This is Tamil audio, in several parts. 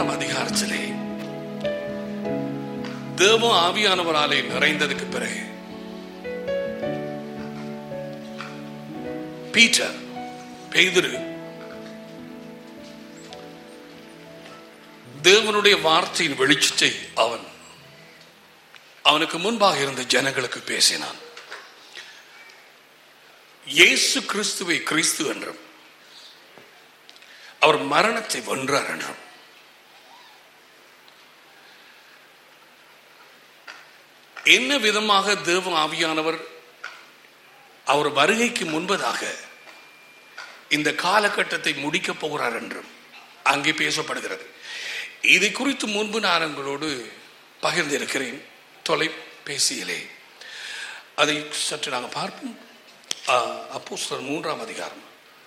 மூன்றாம் அதிகாரத்திலே தேவ ஆவியானவராலே நிறைந்ததுக்கு பிறகு பீட்டர் பேதுரு தேவனுடைய வார்த்தையின் வெளிச்சத்தை அவன் அவனுக்கு முன்பாக இருந்த ஜனங்களுக்கு பேசினான் இயேசு கிறிஸ்துவை கிறிஸ்து என்றும் அவர் மரணத்தை வென்றார் என்றும் என்ன விதமாக தேவ ஆவியானவர் அவர் வருகைக்கு முன்பதாக இந்த காலகட்டத்தை முடிக்கப் போகிறார் என்றும் அங்கே பேசப்படுகிறது இதை குறித்து முன்பு நான் உங்களோடு பகிர்ந்திருக்கிறேன் தொலைபேசியிலே அதை சற்று நாங்கள் பார்ப்போம் அப்போ மூன்றாம் அதிகாரம்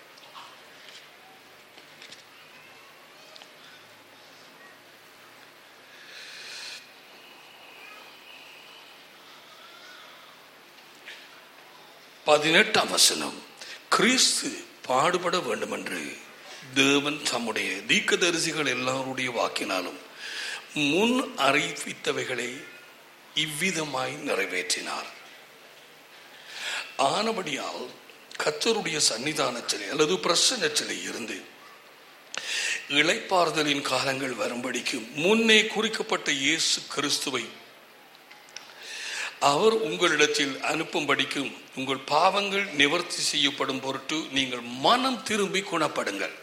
பதினெட்டாம் வசனம் கிறிஸ்து பாடுபட வேண்டும் என்று தேவன் தம்முடைய தீக்கதரிசிகள் எல்லாருடைய வாக்கினாலும் முன் அறிவித்தவைகளை இவ்விதமாய் நிறைவேற்றினார் ஆனபடியால் கத்தருடைய சன்னிதானத்திலே அல்லது பிரசன்னத்திலே இருந்து இளைப்பாறுதலின் காலங்கள் வரும்படிக்கு முன்னே குறிக்கப்பட்ட இயேசு கிறிஸ்துவை அவர் உங்களிடத்தில் அனுப்பும்படிக்கும் உங்கள் பாவங்கள் நிவர்த்தி செய்யப்படும் பொருட்டு நீங்கள் மனம் திரும்பி குணப்படுங்கள்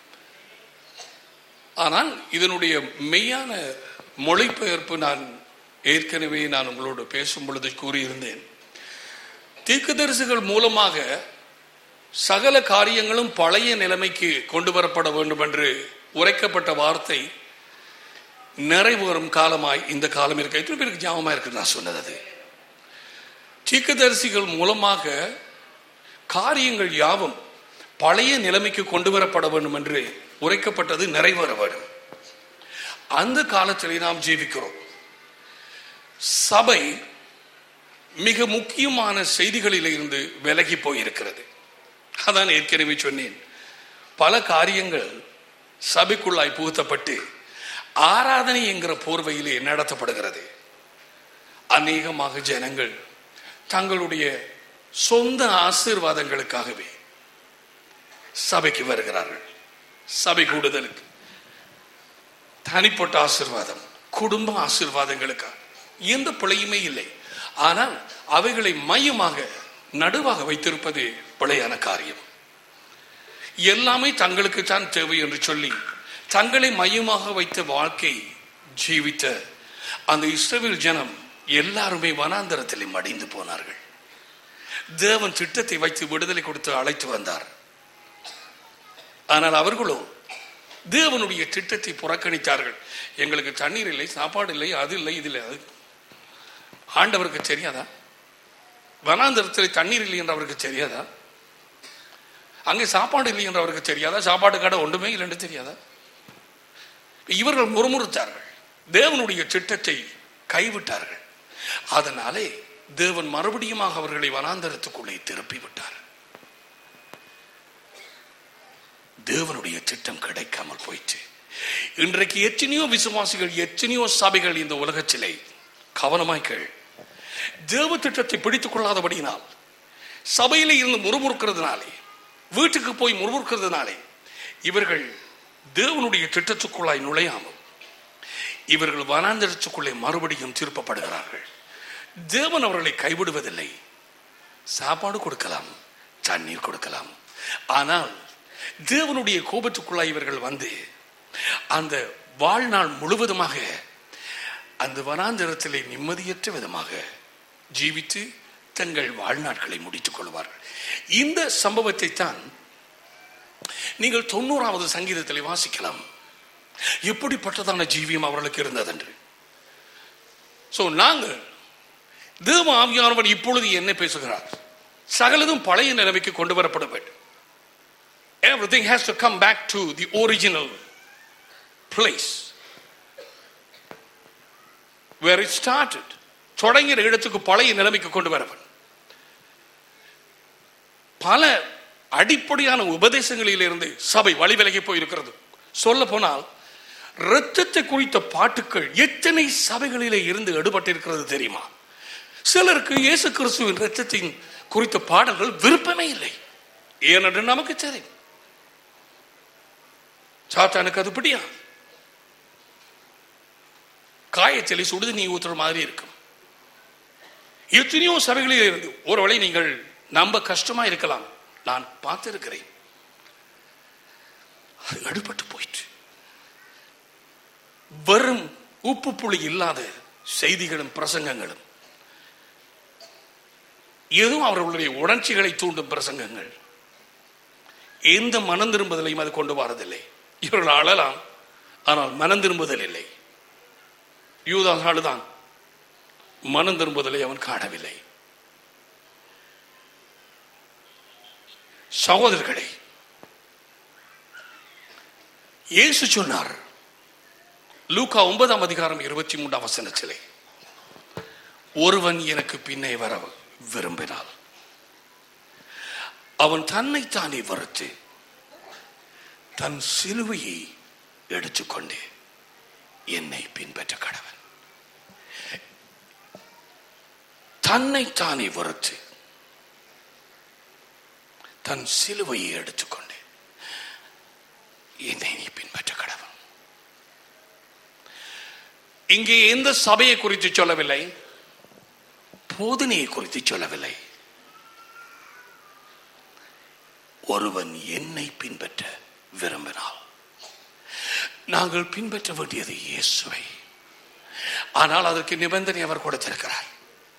ஆனால் இதனுடைய மெய்யான மொழிபெயர்ப்பு நான் ஏற்கனவே நான் உங்களோடு பேசும் பொழுது கூறியிருந்தேன் தீர்க்கதரிசிகள் மூலமாக சகல காரியங்களும் பழைய நிலைமைக்கு கொண்டு வரப்பட வேண்டும் என்று உரைக்கப்பட்ட வார்த்தை நிறைவேறும் காலமாய் இந்த காலம் இருக்க எத்தனை பேருக்கு ஞாபகமா இருக்கு நான் சொன்னது அது தீர்க்கதரிசிகள் மூலமாக காரியங்கள் யாவும் பழைய நிலைமைக்கு கொண்டு வரப்பட வேண்டும் என்று உரைக்கப்பட்டது நிறைவேற வேண்டும் அந்த காலத்திலே நாம் ஜீவிக்கிறோம் சபை மிக முக்கியமான செய்திகளில் இருந்து விலகி போயிருக்கிறது அதான் ஏற்கனவே சொன்னேன் பல காரியங்கள் சபைக்குள்ளாய் புகுத்தப்பட்டு ஆராதனை என்கிற போர்வையிலே நடத்தப்படுகிறது அநேகமாக ஜனங்கள் தங்களுடைய சொந்த ஆசீர்வாதங்களுக்காகவே சபைக்கு வருகிறார்கள் சபை கூடுதலுக்கு தனிப்பட்ட ஆசிர்வாதம் குடும்ப ஆசிர்வாதங்களுக்காக எந்த பிழையுமே இல்லை ஆனால் அவைகளை மையமாக நடுவாக வைத்திருப்பது பிழையான காரியம் எல்லாமே தங்களுக்கு தான் தேவை என்று சொல்லி தங்களை மையமாக வைத்த வாழ்க்கை ஜீவித்த அந்த இஸ்ரேல் ஜனம் எல்லாருமே வனாந்தரத்தில் மடிந்து போனார்கள் தேவன் திட்டத்தை வைத்து விடுதலை கொடுத்து அழைத்து வந்தார் ஆனால் அவர்களோ தேவனுடைய திட்டத்தை புறக்கணித்தார்கள் எங்களுக்கு தண்ணீர் இல்லை சாப்பாடு இல்லை அது இல்லை இது இல்லை அது ஆண்டவருக்கு தெரியாதா வனாந்தரத்தில் தண்ணீர் இல்லை என்று அவருக்கு தெரியாதா அங்கே சாப்பாடு இல்லை என்று அவருக்கு தெரியாதா சாப்பாடு கடை ஒன்றுமே இல்லைன்னு தெரியாதா இவர்கள் முறுமுறுத்தார்கள் தேவனுடைய திட்டத்தை கைவிட்டார்கள் அதனாலே தேவன் மறுபடியுமாக அவர்களை வனாந்தரத்துக்குள்ளே திருப்பி விட்டார் தேவனுடைய திட்டம் கிடைக்காமல் போயிற்று இன்றைக்கு எத்தனையோ விசுவாசிகள் எத்தனையோ சபைகள் இந்த உலகத்திலே கவனமாய்கள் தேவ திட்டத்தை பிடித்துக் கொள்ளாதபடியினால் சபையில இருந்து முறுமுறுக்கிறதுனாலே வீட்டுக்கு போய் முறுமுறுக்கிறதுனாலே இவர்கள் தேவனுடைய திட்டத்துக்குள்ளாய் நுழையாமல் இவர்கள் வனாந்தரத்துக்குள்ளே மறுபடியும் திருப்பப்படுகிறார்கள் தேவன் அவர்களை கைவிடுவதில்லை சாப்பாடு கொடுக்கலாம் தண்ணீர் கொடுக்கலாம் ஆனால் தேவனுடைய கோபத்துக்குள்ளாய் இவர்கள் வந்து அந்த வாழ்நாள் முழுவதுமாக அந்த வனாந்தரத்திலே நிம்மதியற்ற விதமாக ஜீவித்து தங்கள் வாழ்நாட்களை முடித்துக் கொள்வார்கள் இந்த சம்பவத்தை தான் நீங்கள் தொண்ணூறாவது சங்கீதத்தில் வாசிக்கலாம் எப்படிப்பட்டதான ஜீவியம் அவர்களுக்கு இருந்ததென்று சோ நாங்கள் தேவ ஆவியானவர் இப்பொழுது என்ன பேசுகிறார் சகலதும் பழைய நிலைமைக்கு கொண்டு வரப்பட வேண்டும் everything has to come back to the original place where it started தொடங்கிற இடத்துக்கு பழைய நிலைமைக்கு கொண்டு வரவன் பல அடிப்படையான உபதேசங்களில் இருந்து சபை வழி விலகி போயிருக்கிறது சொல்ல போனால் இரத்தத்தை குறித்த பாட்டுக்கள் எத்தனை சபைகளிலே இருந்து எடுபட்டிருக்கிறது தெரியுமா சிலருக்கு இயேசு கிறிஸ்துவின் இரத்தத்தின் குறித்த பாடல்கள் விருப்பமே இல்லை ஏனென்று நமக்கு தெரியும் சாத்தானுக்கு அது பிடியா காயச்சலி சுடுது நீ ஊத்துற மாதிரி இருக்கும் எத்தனையோ சபைகளில் இருந்து ஒருவேளை நீங்கள் நம்ப கஷ்டமா இருக்கலாம் நான் பார்த்திருக்கிறேன் அது அடுபட்டு போயிற்று வெறும் உப்பு புளி இல்லாத செய்திகளும் பிரசங்கங்களும் எதுவும் அவர்களுடைய உணர்ச்சிகளை தூண்டும் பிரசங்கங்கள் எந்த மனம் திரும்புதலையும் அது கொண்டு வரதில்லை இவர்கள் அழலாம் ஆனால் மனம் திரும்புதல் இல்லை யூதான் அழுதான் மனம் திரும்புதலை அவன் காணவில்லை சகோதரர்களே இயேசு சொன்னார் லூக்கா ஒன்பதாம் அதிகாரம் இருபத்தி மூன்றாம் வசனத்திலே ஒருவன் எனக்கு பின்னே வர விரும்பினால் அவன் தன்னைத்தானே வறுத்து தன் சிலுவையை எடுத்துக்கொண்டு என்னை பின்பற்ற கடவன் தன்னைத்தானே வறுத்து தன் சிலுவையை எடுத்துக்கொண்டு என்னை நீ பின்பற்ற கடவன் இங்கே எந்த சபையை குறித்து சொல்லவில்லை போதனையை குறித்து சொல்லவில்லை ஒருவன் என்னை பின்பற்ற விரும்பினால் நாங்கள் பின்பற்ற வேண்டியது இயேசுவை ஆனால் அதற்கு நிபந்தனை அவர் கொடுத்திருக்கிறார்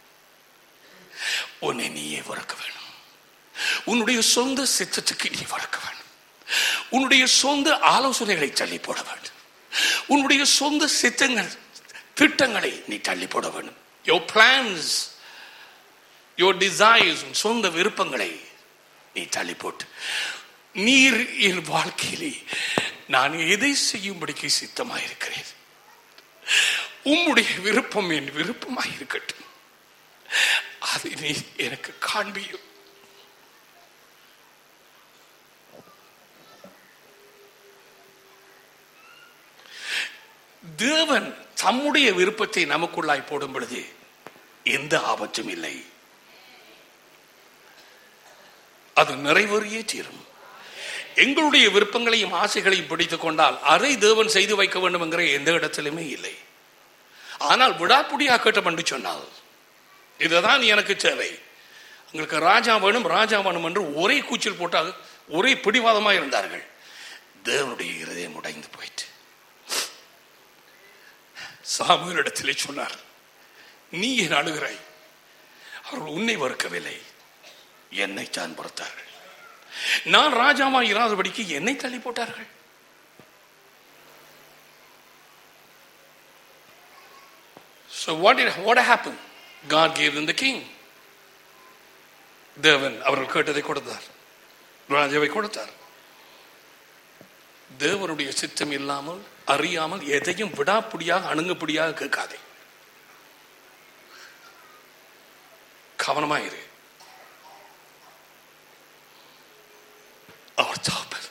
உன்னை நீயே வளர்க்க வேணும் உன்னுடைய சொந்த சித்தத்துக்கு நீ வளர்க்க வேணும் உன்னுடைய சொந்த ஆலோசனைகளை தள்ளி போட வேண்டும் உன்னுடைய சொந்த சித்தங்கள் திட்டங்களை நீ தள்ளி போட வேண்டும் யோர் பிளான்ஸ் யோர் டிசைர்ஸ் சொந்த விருப்பங்களை நீ தள்ளி போட்டு நீர் என் வாழ்க்கையிலே நான் எதை செய்யும்படிக்கு சித்தமாயிருக்கிறேன் உம்முடைய விருப்பம் என் விருப்பமாய் இருக்கட்டும் அதை நீ எனக்கு காண்பியும் தேவன் தம்முடைய விருப்பத்தை நமக்குள்ளாய் போடும் பொழுது எந்த ஆபத்தும் இல்லை அது நிறைவேறியே தீரும் எங்களுடைய விருப்பங்களையும் ஆசைகளையும் பிடித்துக் கொண்டால் அதை தேவன் செய்து வைக்க வேண்டும் என்கிற எந்த இடத்திலுமே இல்லை ஆனால் விடாப்புடியா கேட்டம் என்று சொன்னால் இதுதான் எனக்கு தேவை உங்களுக்கு ராஜா வேணும் ராஜா வேணும் என்று ஒரே கூச்சல் போட்டால் ஒரே பிடிவாதமாக இருந்தார்கள் தேவனுடைய இருதயம் உடைந்து போயிட்டு சாமுவேலிடத்திலே சொன்னார் நீ என் அழுகிறாய் அவர்கள் உன்னை வறுக்கவில்லை என்னை தான் பொறுத்தார்கள் நான் ராஜாவா இராதபடிக்கு என்னை தள்ளி போட்டார்கள் So what did what happened? God gave them the king. தேவன் அவர்கள் கேட்டதை கொடுத்தார் ராஜாவை கொடுத்தார் தேவனுடைய சித்தம் இல்லாமல் அறியாமல் எதையும் விடாப்புடியாக அணுங்குப்படியாக கேட்காதே கவனமாயிரு அவர் தாப்பர்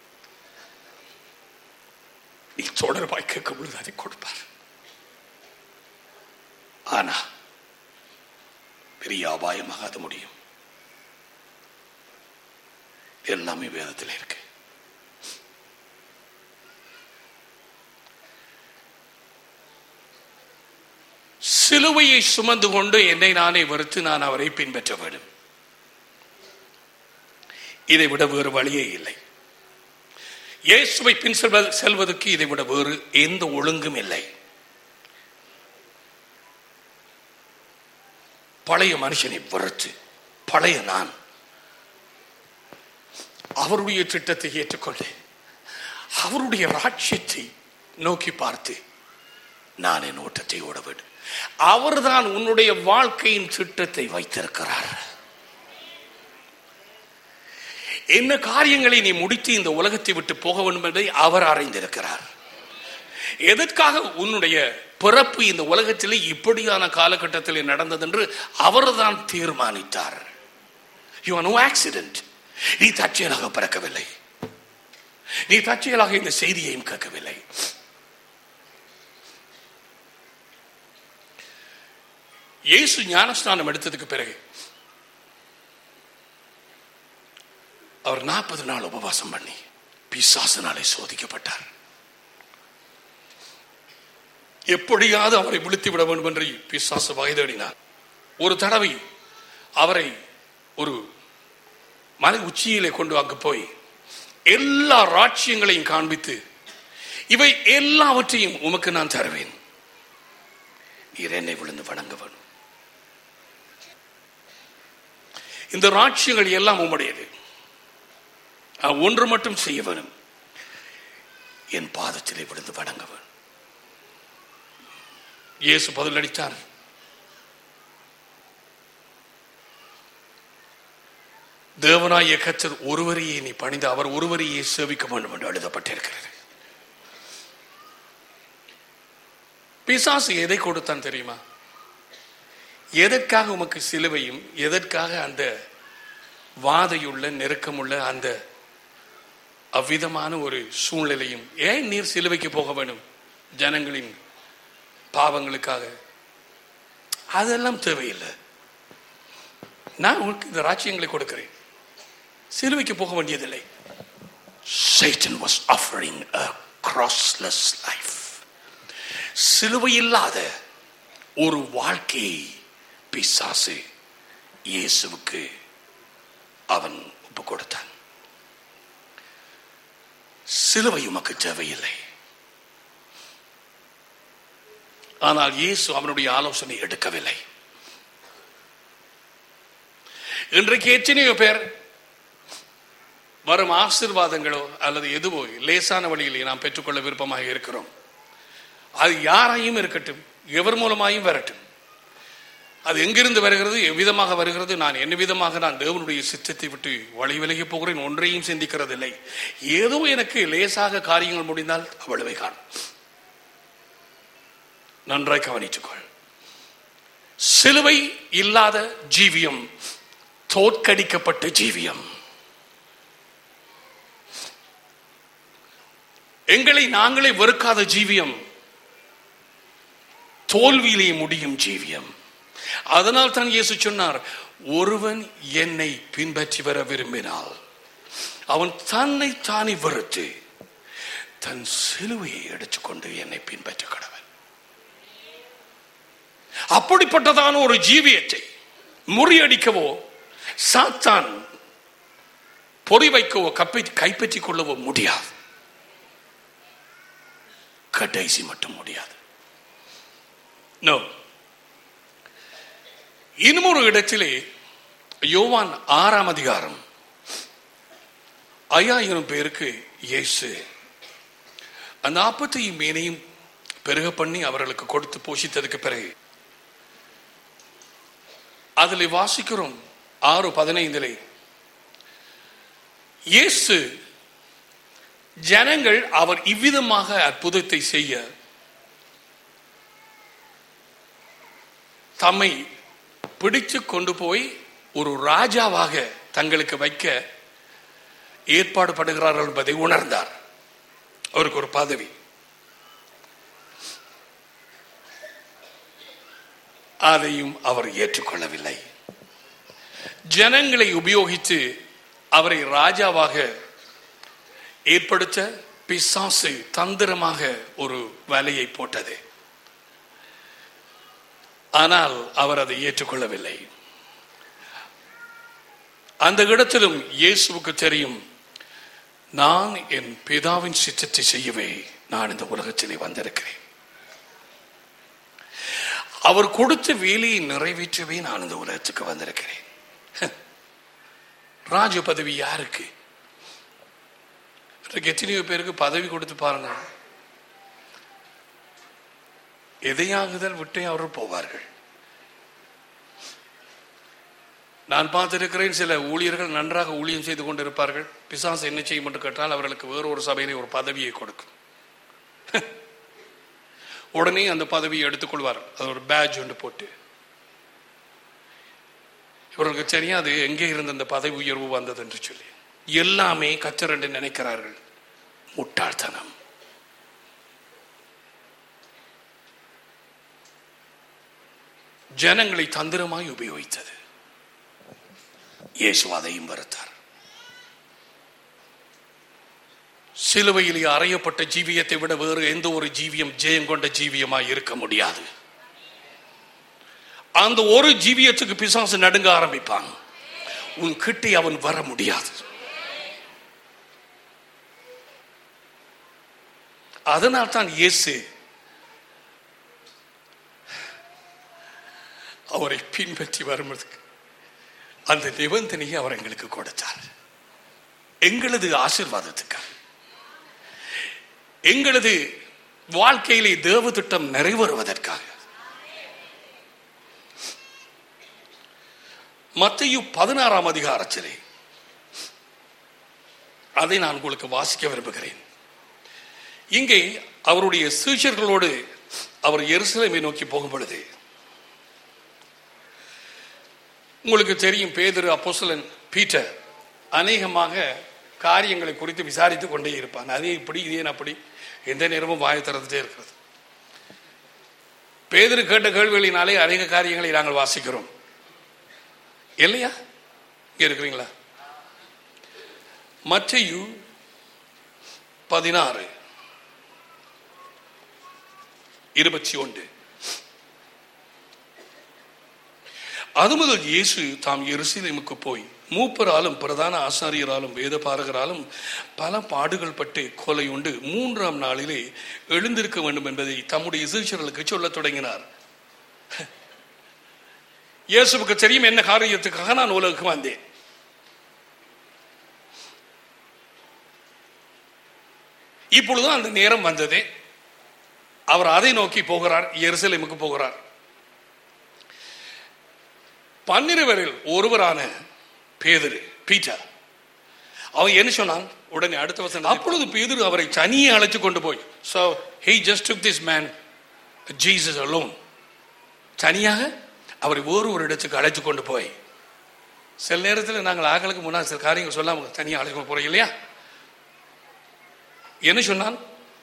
நீ தொடர்பாய் கேட்கும் பொழுது அதை கொடுப்பார் ஆனா பெரிய அபாயமாக அது முடியும் எல்லாமே வேதத்தில் இருக்கு சிலுவையை சுமந்து கொண்டு என்னை நானே வெறுத்து நான் அவரை பின்பற்ற வேண்டும் இதை விட வேறு வழியே இல்லை இயேசுவை பின் செல்வ- செல்வதற்கு இதை விட வேறு எந்த ஒழுங்கும் இல்லை பழைய மனுஷனை வெறுத்து பழைய நான் அவருடைய திட்டத்தை ஏற்றுக்கொண்டு அவருடைய ராட்சியத்தை நோக்கி பார்த்து நான் என் ஓட்டத்தை ஓட வேண்டும் அவர்தான் உன்னுடைய வாழ்க்கையின் திட்டத்தை வைத்திருக்கிறார் என்ன காரியங்களை நீ முடித்து இந்த உலகத்தை விட்டு போக வேண்டும் என்பதை அவர் அறிந்திருக்கிறார் எதற்காக உன்னுடைய பிறப்பு இந்த உலகத்திலே இப்படியான காலகட்டத்தில் நடந்தது என்று அவர்தான் தீர்மானித்தார் யூ நோ ஆக்சிடென்ட் நீ தற்செயலாக பிறக்கவில்லை நீ தற்செயலாக இந்த செய்தியையும் கேட்கவில்லை இயேசு ஞானஸ்நானம் எடுத்ததுக்கு பிறகு அவர் நாற்பது நாள் உபவாசம் பண்ணி பிசாசனாலே சோதிக்கப்பட்டார் எப்படியாவது அவரை விழுத்தி விட வேண்டும் என்று பிசாசு வகைதடினார் ஒரு தடவை அவரை ஒரு மலை உச்சியிலே கொண்டு அங்கு போய் எல்லா ராட்சியங்களையும் காண்பித்து இவை எல்லாவற்றையும் உமக்கு நான் தருவேன் நீர் என்னை விழுந்து வணங்க வேணும் இந்த ராட்சியங்கள் எல்லாம் உம்முடையது நான் ஒன்று மட்டும் செய்ய வேணும் என் பாதத்திலே விழுந்து வணங்க வேணும் இயேசு பதிலளித்தார் தேவனாய கத்தர் ஒருவரையே நீ பணிந்து அவர் ஒருவரையே சேவிக்க வேண்டும் என்று எழுதப்பட்டிருக்கிறது பிசாசு எதை கொடுத்தான் தெரியுமா எதற்காக உமக்கு சிலுவையும் எதற்காக அந்த வாதையுள்ள நெருக்கமுள்ள அந்த அவ்விதமான ஒரு சூழ்நிலையும் ஏன் நீர் சிலுவைக்கு போக வேண்டும் ஜனங்களின் பாவங்களுக்காக அதெல்லாம் தேவையில்லை நான் உனக்கு இந்த ராஜ்யங்களை கொடுக்கிறேன் சிலுவைக்கு போக வேண்டியதில்லை Satan was offering a crossless life சிலுவை இல்லாத ஒரு வாழ்க்கையை பிசாசு இயேசுவுக்கு அவன் ஒப்பு கொடுத்தான் சிலுவை உமக்கு தேவையில்லை ஆனால் இயேசு அவனுடைய ஆலோசனை எடுக்கவில்லை இன்றைக்கு எத்தனையோ பேர் வரும் ஆசிர்வாதங்களோ அல்லது எதுவோ லேசான வழியிலே நாம் பெற்றுக்கொள்ள விருப்பமாக இருக்கிறோம் அது யாராயும் இருக்கட்டும் எவர் மூலமாயும் வரட்டும் அது எங்கிருந்து வருகிறது எவ்விதமாக வருகிறது நான் என்ன விதமாக நான் தேவனுடைய சித்தத்தை விட்டு வழி விலகி போகிறேன் ஒன்றையும் சிந்திக்கிறதில்லை ஏதோ எனக்கு லேசாக காரியங்கள் முடிந்தால் அவ்வளவை காணும் நன்றாய் கவனித்துக்கொள் சிலுவை இல்லாத ஜீவியம் தோற்கடிக்கப்பட்ட ஜீவியம் எங்களை நாங்களே வெறுக்காத ஜீவியம் தோல்வியிலே முடியும் ஜீவியம் அதனால் தான் இயேசு சொன்னார் ஒருவன் என்னை பின்பற்றி வர விரும்பினால் அவன் தன்னை தானே வெறுத்து தன் சிலுவையை எடுத்துக்கொண்டு என்னை பின்பற்ற கடவன் அப்படிப்பட்டதான ஒரு ஜீவியத்தை முறியடிக்கவோ சாத்தான் பொறி வைக்கவோ கப்பை கைப்பற்றிக் கொள்ளவோ முடியாது கடைசி மட்டும் முடியாது நோ இன்னும் ஒரு இடத்திலே யோவான் ஆறாம் அதிகாரம் ஐயாயிரம் பேருக்கு இயேசு அந்த ஆப்பத்தையும் மீனையும் பெருக பண்ணி அவர்களுக்கு கொடுத்து போஷித்ததுக்கு பிறகு அதில் வாசிக்கிறோம் ஆறு பதினைந்திலே இயேசு ஜனங்கள் அவர் இவ்விதமாக அற்புதத்தை செய்ய தம்மை பிடிச்சு கொண்டு போய் ஒரு ராஜாவாக தங்களுக்கு வைக்க ஏற்பாடு படுகிறார்கள் என்பதை உணர்ந்தார் அவருக்கு ஒரு பதவி அதையும் அவர் ஏற்றுக்கொள்ளவில்லை ஜனங்களை உபயோகித்து அவரை ராஜாவாக ஏற்படுத்த பிசாசு தந்திரமாக ஒரு வேலையை போட்டது ஆனால் அவர் அதை ஏற்றுக்கொள்ளவில்லை அந்த இடத்திலும் இயேசுவுக்கு தெரியும் நான் என் பிதாவின் சித்தத்தை செய்யவே நான் இந்த உலகத்திலே வந்திருக்கிறேன் அவர் கொடுத்த வேலையை நிறைவேற்றவே நான் இந்த உலகத்துக்கு வந்திருக்கிறேன் ராஜ பதவி யாருக்கு இன்றைக்கு எத்தனையோ பேருக்கு பதவி கொடுத்து பாருங்க எதையாகுதல் விட்டே அவர்கள் போவார்கள் நான் பார்த்திருக்கிறேன் சில ஊழியர்கள் நன்றாக ஊழியம் செய்து கொண்டிருப்பார்கள் பிசாசு என்ன செய்யும் என்று கேட்டால் அவர்களுக்கு வேறு ஒரு சபையிலே ஒரு பதவியை கொடுக்கும் உடனே அந்த பதவியை எடுத்துக்கொள்வார் அது ஒரு பேட்ச் ஒன்று போட்டு இவர்களுக்கு தெரியாது எங்கே இருந்து அந்த பதவி உயர்வு வந்தது என்று சொல்லி எல்லாமே கச்சர் என்று நினைக்கிறார்கள் முட்டாள்தனம் ஜனங்களை தந்திரமாய் உபயோகித்தது இயேசு அதையும் வெறுத்தார் சிலுவையிலே அறையப்பட்ட ஜீவியத்தை விட வேறு எந்த ஒரு ஜீவியம் ஜெயம் கொண்ட ஜீவியமாய் இருக்க முடியாது அந்த ஒரு ஜீவியத்துக்கு பிசாசு நடுங்க ஆரம்பிப்பான் உன் கிட்டே அவன் வர முடியாது அதனால் தான் இயேசு அவரை பின்பற்றி வருவதற்கு அந்த நிபந்தனையை அவர் எங்களுக்கு கொடுத்தார் எங்களது ஆசிர்வாதத்துக்காக எங்களது வாழ்க்கையிலே தேவ திட்டம் நிறைவேறுவதற்காக மத்தையு பதினாறாம் அதிகாரத்திலே அதை நான் உங்களுக்கு வாசிக்க விரும்புகிறேன் இங்கே அவருடைய சீஷர்களோடு அவர் எருசலேமை நோக்கி போகும் பொழுது உங்களுக்கு தெரியும் பேதுரு அப்போஸ்தலன் பீட்டர் அநேகமாக காரியங்களை குறித்து விசாரித்துக் கொண்டே இருப்பான் அதே இப்படி இதே அப்படி எந்த நேரமும் வாயை திறந்துட்டே இருக்கிறது பேதுரு கேட்ட கேள்விகளினாலே அநேக காரியங்களை நாங்கள் வாசிக்கிறோம் இல்லையா இங்க இருக்கிறீங்களா மற்றையு பதினாறு இருபத்தி ஒன்று அது முதல் இயேசு தாம் எருசலேமுக்கு போய் மூப்பராலும் பிரதான ஆசாரியராலும் வேத பாரகராலும் பல பாடுகள் பட்டு கொலை உண்டு மூன்றாம் நாளிலே எழுந்திருக்க வேண்டும் என்பதை தம்முடைய சீஷர்களுக்கு சொல்லத் தொடங்கினார் இயேசுவுக்கு தெரியும் என்ன காரியத்துக்காக நான் உலகுக்கு வந்தேன் இப்பொழுது அந்த நேரம் வந்தது அவர் அதை நோக்கி போகிறார் எருசலேமுக்கு போகிறார் பன்னிருவரில் ஒருவரான பேதுரு பீட்டர் அவன் என்ன சொன்னான் உடனே அடுத்த வசனம் அப்பொழுது பேதுரு அவரை தனியே அழைத்து கொண்டு போய் so he just took this man Jesus alone தனியாக அவரை வேறு ஒரு இடத்துக்கு அழைத்து கொண்டு போய் சில நேரத்தில் நாங்கள் ஆக்களுக்கு முன்னாடி சில காரியங்கள் சொல்லாம தனியாக அழைத்து போறோம் இல்லையா என்ன சொன்னான்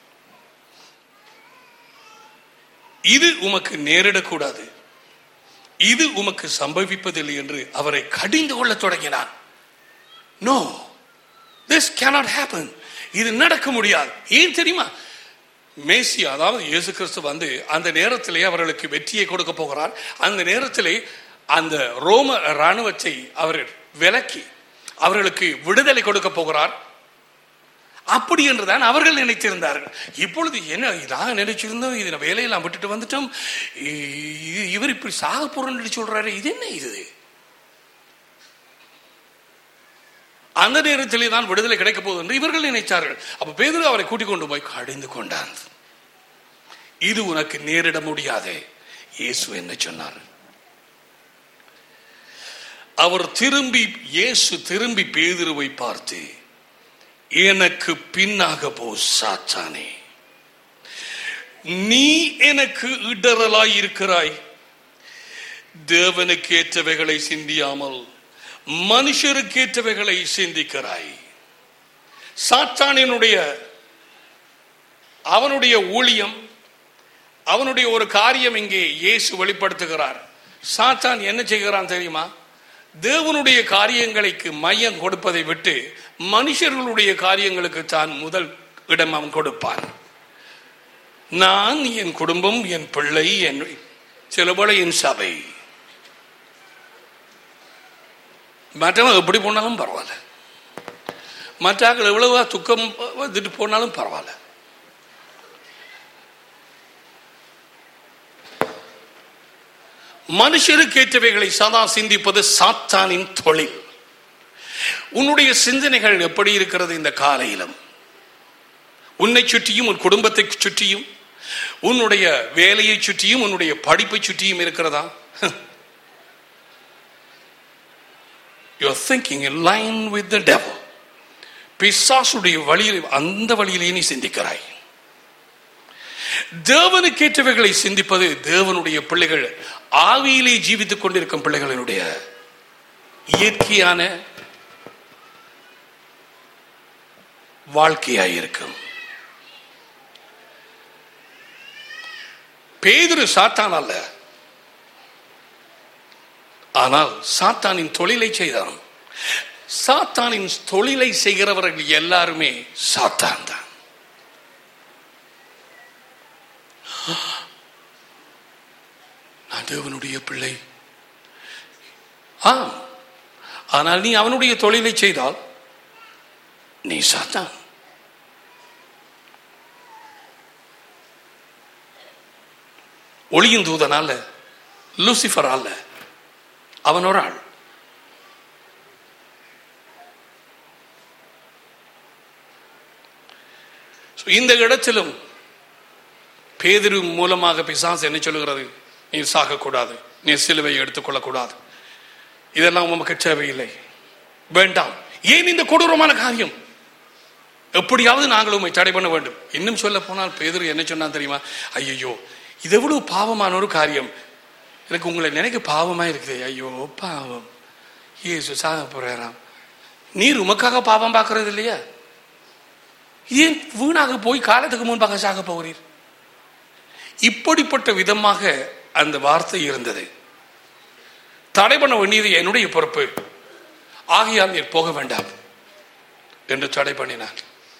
இது உமக்கு நேரிடக்கூடாது இது உமக்கு சம்பவிப்பதில்லை என்று அவரை கடிந்து கொள்ள தொடங்கினான் நோ திஸ் cannot happen இது நடக்க முடியாது ஏன் தெரியுமா மேசி அதாவது இயேசு கிறிஸ்து வந்து அந்த நேரத்திலே அவர்களுக்கு வெற்றியை கொடுக்க போகிறார் அந்த நேரத்திலே அந்த ரோம இராணுவத்தை அவர் விலக்கி அவர்களுக்கு விடுதலை கொடுக்க போகிறார் அப்படி என்றுதான் அவர்கள் நினைத்திருந்தார்கள் இப்பொழுது என்ன நான் நினைச்சிருந்தோம் இது நான் வேலையெல்லாம் விட்டுட்டு வந்துட்டோம் இ- இவர் இப்படி சாக போறோம்னு சொல்றாரு இது என்ன இது அந்த நேரத்திலே தான் விடுதலை கிடைக்க போகுது என்று இவர்கள் நினைத்தார்கள் அப்ப பேதுரு அவரை கூட்டிக் கொண்டு போய் கடிந்து கொண்டான் இது உனக்கு நேரிட முடியாதே இயேசு என்ன சொன்னார் அவர் திரும்பி இயேசு திரும்பி பேதுருவை பார்த்து எனக்கு பின்னாக போ சாத்தானே நீ எனக்கு இடரலாய் இருக்கிறாய் தேவனுக்கு ஏற்றவைகளை சிந்தியாமல் மனுஷருக்கு ஏற்றவைகளை சிந்திக்கிறாய் சாத்தானினுடைய அவனுடைய ஊழியம் அவனுடைய ஒரு காரியம் இங்கே இயேசு வெளிப்படுத்துகிறார் சாத்தான் என்ன செய்கிறான் தெரியுமா தேவனுடைய காரியங்களுக்கு மையம் கொடுப்பதை விட்டு மனுஷர்களுடைய காரியங்களுக்கு தான் முதல் இடம் அவன் கொடுப்பான் நான் என் குடும்பம் என் பிள்ளை என் சிலபோல என் சபை மற்றவன் எப்படி போனாலும் பரவாயில்ல மற்றாக்கள் எவ்வளவு துக்கம் வந்துட்டு போனாலும் பரவாயில்ல மனுஷருக்கு ஏற்றவைகளை சதா சிந்திப்பது சாத்தானின் தொழில் உன்னுடைய சிந்தனைகள் எப்படி இருக்கிறது இந்த காலையிலும் உன்னை சுற்றியும் உன் குடும்பத்தை சுற்றியும் உன்னுடைய வேலையை சுற்றியும் உன்னுடைய படிப்பை சுற்றியும் இருக்கிறதா you are thinking in line with the devil பிசாசுடைய வழியில் அந்த வழியிலே நீ சிந்திக்கிறாய் தேவனுக்கேற்றவைகளை சிந்திப்பது தேவனுடைய பிள்ளைகள் ஆவியிலே ஜீவித்துக் கொண்டிருக்கும் பிள்ளைகளினுடைய இயற்கையான வாழ்க்கையாயிருக்கும் பேதுரு சாத்தான் அல்ல ஆனால் சாத்தானின் தொழிலை செய்தான் சாத்தானின் தொழிலை செய்கிறவர்கள் எல்லாருமே சாத்தான் தான் நான் தேவனுடைய பிள்ளை ஆம் ஆனால் நீ அவனுடைய தொழிலை செய்தால் நீ சாத்தான் ஒளியின் தூதன் அல்ல லூசிஃபர் அல்ல அவன் ஒரு ஆள் So, இந்த இடத்திலும் பேதிரு மூலமாக பிசாசு என்ன சொல்லுகிறது நீ சாகக்கூடாது நீ சிலுவை எடுத்துக்கொள்ளக்கூடாது இதெல்லாம் உமக்கு தேவையில்லை வேண்டாம் ஏன் இந்த கொடூரமான காரியம் எப்படியாவது நாங்கள் உண்மை தடை பண்ண வேண்டும் இன்னும் சொல்ல போனால் பேதுரு என்ன சொன்னா தெரியுமா ஐயோ இது எவ்வளவு பாவமான ஒரு காரியம் எனக்கு உங்களை நினைக்க பாவமா இருக்குது ஐயோ பாவம் இயேசு சாக போறாராம் நீர் உமக்காக பாவம் பார்க்கறது இல்லையா ஏன் வீணாக போய் காலத்துக்கு முன்பாக சாக போகிறீர் இப்படிப்பட்ட விதமாக அந்த வார்த்தை இருந்தது தடை பண்ண வேண்டியது என்னுடைய பொறுப்பு ஆகையால் நீர் போக வேண்டாம் என்று தடை பண்ணினார்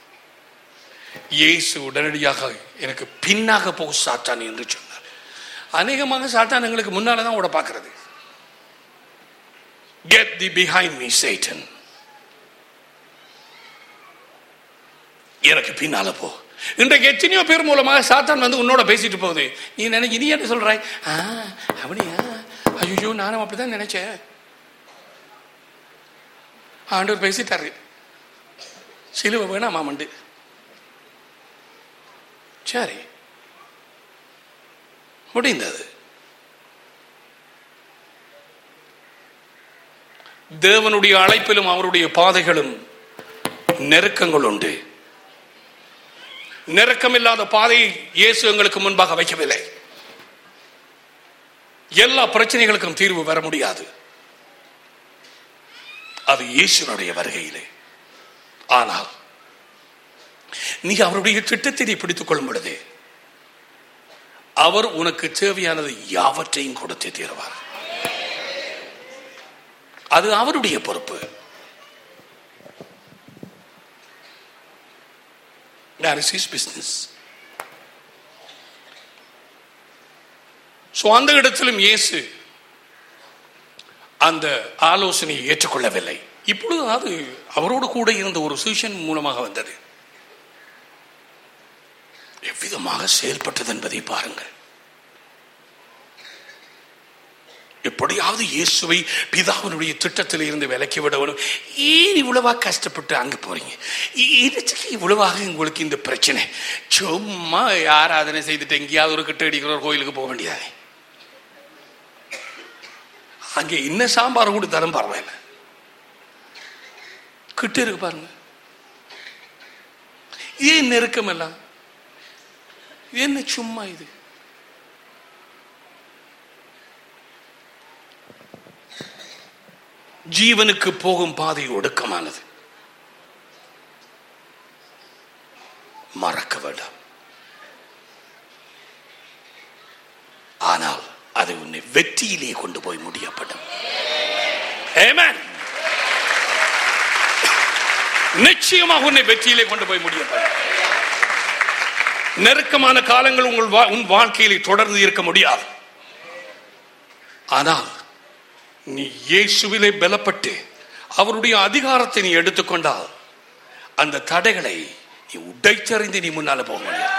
இயேசு உடனடியாக எனக்கு பின்னாக போக சாத்தான் என்று சொன்னார் அநேகமாக சாத்தான் எங்களுக்கு முன்னால தான் ஓட பார்க்கிறது get thee behind me Satan எனக்கு பின்னால போ இன்றைக்கு எத்தனையோ பேர் மூலமாக சாத்தான் வந்து உன்னோட பேசிட்டு போகுது நீ நினைச்சு நீ என்ன சொல்றாய் ஆ அப்படியா ஐயோ நானும் அப்படிதான் நினைச்சேன் ஆண்டவர் பேசிட்டாரு சிலுவை வேணாமா மண்டு சரி முடிந்தது தேவனுடைய அழைப்பிலும் அவருடைய பாதைகளும் நெருக்கங்கள் உண்டு நெருக்கமில்லாத பாதையை இயேசு எங்களுக்கு முன்பாக வைக்கவில்லை எல்லா பிரச்சனைகளுக்கும் தீர்வு வர முடியாது அது இயேசுனுடைய வருகையிலே ஆனால் நீ அவருடைய திட்டத்தை நீ பிடித்துக் கொள்ளும் பொழுது அவர் உனக்கு தேவையானது யாவற்றையும் கொடுத்து தீர்வார் அது அவருடைய பொறுப்பு That is his business. So அந்த இடத்திலும் இயேசு அந்த ஆலோசனையை ஏற்றுக்கொள்ளவில்லை இப்பொழுது அது அவரோடு கூட இருந்த ஒரு சூஷன் மூலமாக வந்தது எவ்விதமாக செயல்பட்டது என்பதை பாருங்கள் எப்படியாவது இயேசுவை பிதாவினுடைய திட்டத்தில் இருந்து விலக்கி விடணும் ஏன் இவ்வளவா கஷ்டப்பட்டு அங்க போறீங்க இதுக்கு இவ்வளவாக உங்களுக்கு இந்த பிரச்சனை சும்மா ஆராதனை செய்துட்டு எங்கேயாவது ஒரு கிட்ட அடிக்கிற ஒரு கோயிலுக்கு போக வேண்டியதானே அங்கே என்ன சாம்பார் கூட தரம் பரவாயில்ல கிட்ட இருக்கு பாருங்க ஏன் நெருக்கம் எல்லாம் என்ன சும்மா இது ஜீவனுக்கு போகும் பாதை ஒடுக்கமானது மறக்க வேண்டாம் ஆனால் அது உன்னை வெற்றியிலே கொண்டு போய் முடியப்படும் Amen. நிச்சயமாக உன்னை வெற்றியிலே கொண்டு போய் முடியப்படும் நெருக்கமான காலங்கள் உங்கள் வா- உன் வாழ்க்கையிலே தொடர்ந்து இருக்க முடியாது ஆனால் நீ இயேசுவிலே பலப்பட்டு அவருடைய அதிகாரத்தை நீ எடுத்துக்கொண்டால் அந்த தடைகளை நீ உடைத்தறிந்து நீ முன்னால போக முடியும்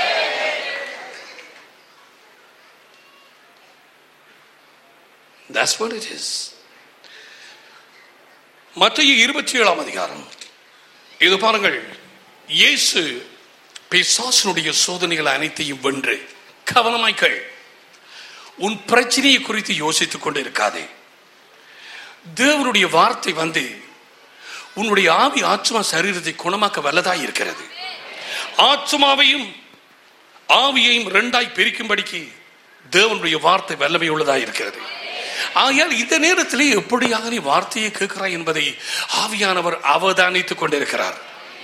That's what it is. மத்திய இருபத்தி ஏழாம் அதிகாரம் இது பாருங்கள் இயேசு பிசாசனுடைய சோதனைகள் அனைத்தையும் வென்று கவனமாய்கள் உன் பிரச்சனையை குறித்து யோசித்துக் கொண்டு இருக்காதே தேவனுடைய வார்த்தை வந்து உன்னுடைய ஆவி ஆத்மா சரீரத்தை குணமாக்க வல்லதாய் இருக்கிறது ஆத்மாவையும் ஆவியையும் ரெண்டாய் பிரிக்கும்படிக்கு தேவனுடைய வார்த்தை வல்லமை உள்ளதாய் இருக்கிறது ஆகையால் இந்த நேரத்திலே எப்படியாக நீ வார்த்தையை கேட்கிறாய் என்பதை ஆவியானவர் அவதானித்துக் கொண்டிருக்கிறார்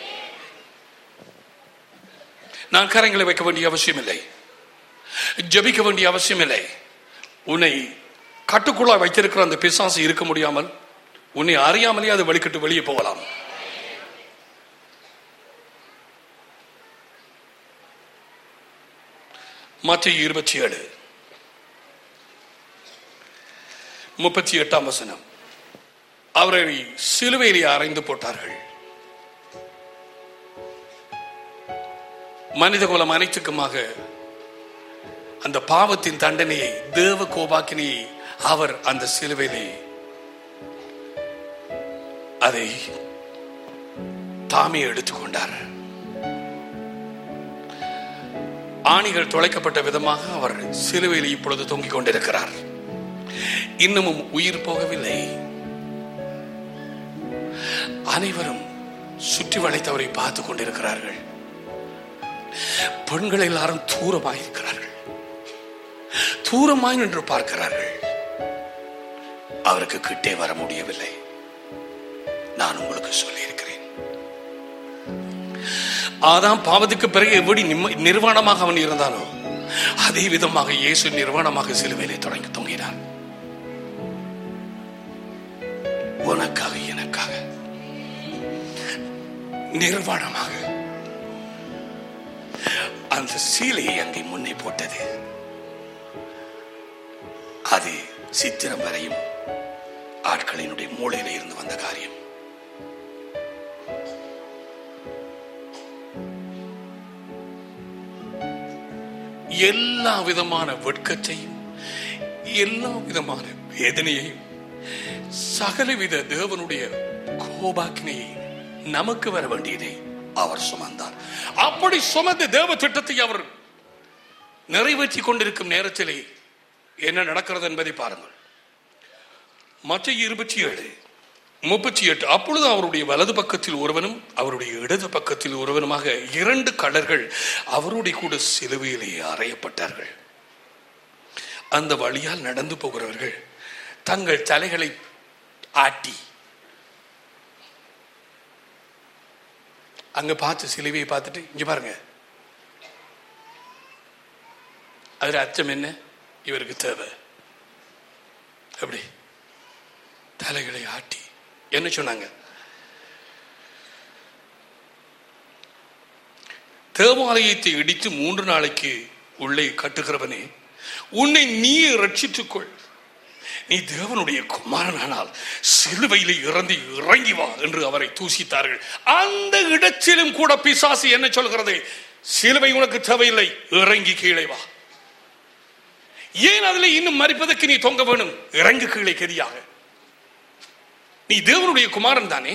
நான் கரங்களை வைக்க வேண்டிய அவசியம் இல்லை ஜபிக்க வேண்டிய அவசியம் இல்லை உன்னை கட்டுக்குள்ளாய் வைத்திருக்கிற அந்த பிசாசு இருக்க முடியாமல் உன்னை அறியாமலே அது வழிகட்டு வெளியே போகலாம் மற்ற இருபத்தி ஏழு முப்பத்தி எட்டாம் வசனம் அவரை சிலுவையிலே அறைந்து போட்டார்கள் மனித குலம் அனைத்துக்குமாக அந்த பாவத்தின் தண்டனையை தேவ கோபாக்கினியை அவர் அந்த சிலுவையிலே அதை தாமே எடுத்துக்கொண்டார் ஆணிகள் துளைக்கப்பட்ட விதமாக அவர் சிலுவையில் இப்பொழுது தொங்கிக் கொண்டிருக்கிறார் இன்னமும் உயிர் போகவில்லை அனைவரும் சுற்றி வளைத்தவரை பார்த்து கொண்டிருக்கிறார்கள் பெண்கள் எல்லாரும் தூரமாய் இருக்கிறார்கள் தூரமாய் நின்று பார்க்கிறார்கள் அவருக்கு கிட்டே வர முடியவில்லை நான் உங்களுக்கு சொல்லியிருக்கிறேன் ஆதாம் பாவத்துக்கு பிறகு எப்படி நிம்ம- நிர்வாணமாக அவன் இருந்தானோ அதே விதமாக இயேசு நிர்வாணமாக சிலுவையிலே தொடங்கி தொங்கினார் உனக்காக எனக்காக நிர்வாணமாக அந்த சீலையை அங்கே முன்னே போட்டது அது சித்திரம் வரையும் ஆட்களினுடைய மூளையில இருந்து வந்த காரியம் எல்லா விதமான வெட்கத்தையும் எல்லா விதமான வேதனையையும் சகலவித தேவனுடைய கோபாக்கினையை நமக்கு வர வேண்டியதை அவர் சுமந்தார் அப்படி சுமந்த தேவ திட்டத்தை அவர் நிறைவேற்றி கொண்டிருக்கும் நேரத்திலே என்ன நடக்கிறது என்பதை பாருங்கள் மற்ற இருபத்தி ஏழு முப்பத்தி எட்டு அப்பொழுது அவருடைய வலது பக்கத்தில் ஒருவனும் அவருடைய இடது பக்கத்தில் ஒருவனுமாக இரண்டு கடர்கள் அவருடைய கூட சிலுவையிலே அறையப்பட்டார்கள் அந்த வழியால் நடந்து போகிறவர்கள் தங்கள் தலைகளை ஆட்டி அங்க பார்த்து சிலுவையை பார்த்துட்டு இங்க பாருங்க அதுல அச்சம் என்ன இவருக்கு தேவை எப்படி தலைகளை ஆட்டி என்ன சொன்னாங்க தேவாலயத்தை இடித்து மூன்று நாளைக்கு உள்ளே கட்டுகிறவனே உன்னை நீ ரட்சித்துக் கொள் நீ தேவனுடைய குமாரனானால் சிலுவையிலே இறந்து இறங்கி வா என்று அவரை தூசித்தார்கள் அந்த இடத்திலும் கூட பிசாசு என்ன சொல்கிறது சிலுவை உனக்கு தேவையில்லை இறங்கி கீழே வா ஏன் அதில் இன்னும் மறிப்பதற்கு நீ தொங்க வேணும் இறங்கு கீழே கதியாக நீ தேவனுடைய குமாரன் தானே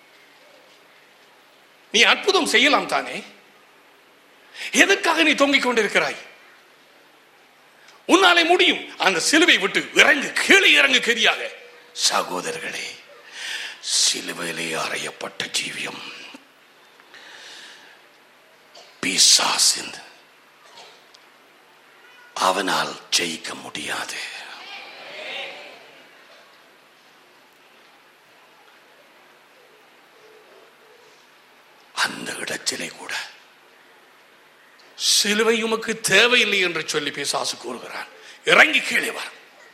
நீ அற்புதம் செய்யலாம் தானே எதற்காக நீ தொங்கிக் கொண்டிருக்கிறாய் உன்னாலே முடியும் அந்த சிலுவை விட்டு இறங்கு கீழே இறங்கு கதியாக சகோதரர்களே சிலுவையிலே அறையப்பட்ட ஜீவியம் பிசாசின் அவனால் ஜெயிக்க முடியாது அந்த இடத்திலே கூட சிலுவை உமக்கு தேவையில்லை என்று சொல்லி பிசாசு கூறுகிறான் இறங்கி கீழே வா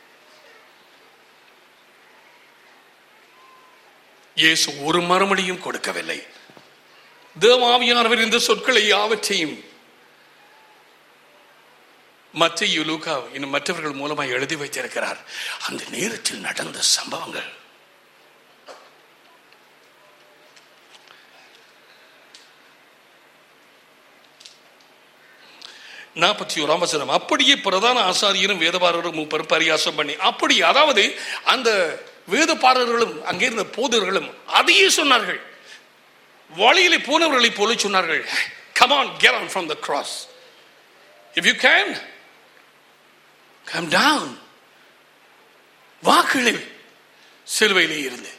இயேசு ஒரு மறுமொழியும் கொடுக்கவில்லை தேவாவியானவர் இந்த சொற்களை யாவற்றையும் மற்ற லூகா இன்னும் மற்றவர்கள் மூலமாக எழுதி வைத்திருக்கிறார் அந்த நேரத்தில் நடந்த சம்பவங்கள் நாற்பத்தி ஓராம் வசனம் அப்படியே பிரதான ஆசாரியரும் வேதபாரரும் மூப்பரும் பரியாசம் பண்ணி அப்படி அதாவது அந்த வேதபாரர்களும் அங்கே இருந்த போதர்களும் அதையே சொன்னார்கள் வழியிலே போனவர்களை போல சொன்னார்கள் come on get on from the cross if you can come down வாக்களி சிலுவையிலே இருந்து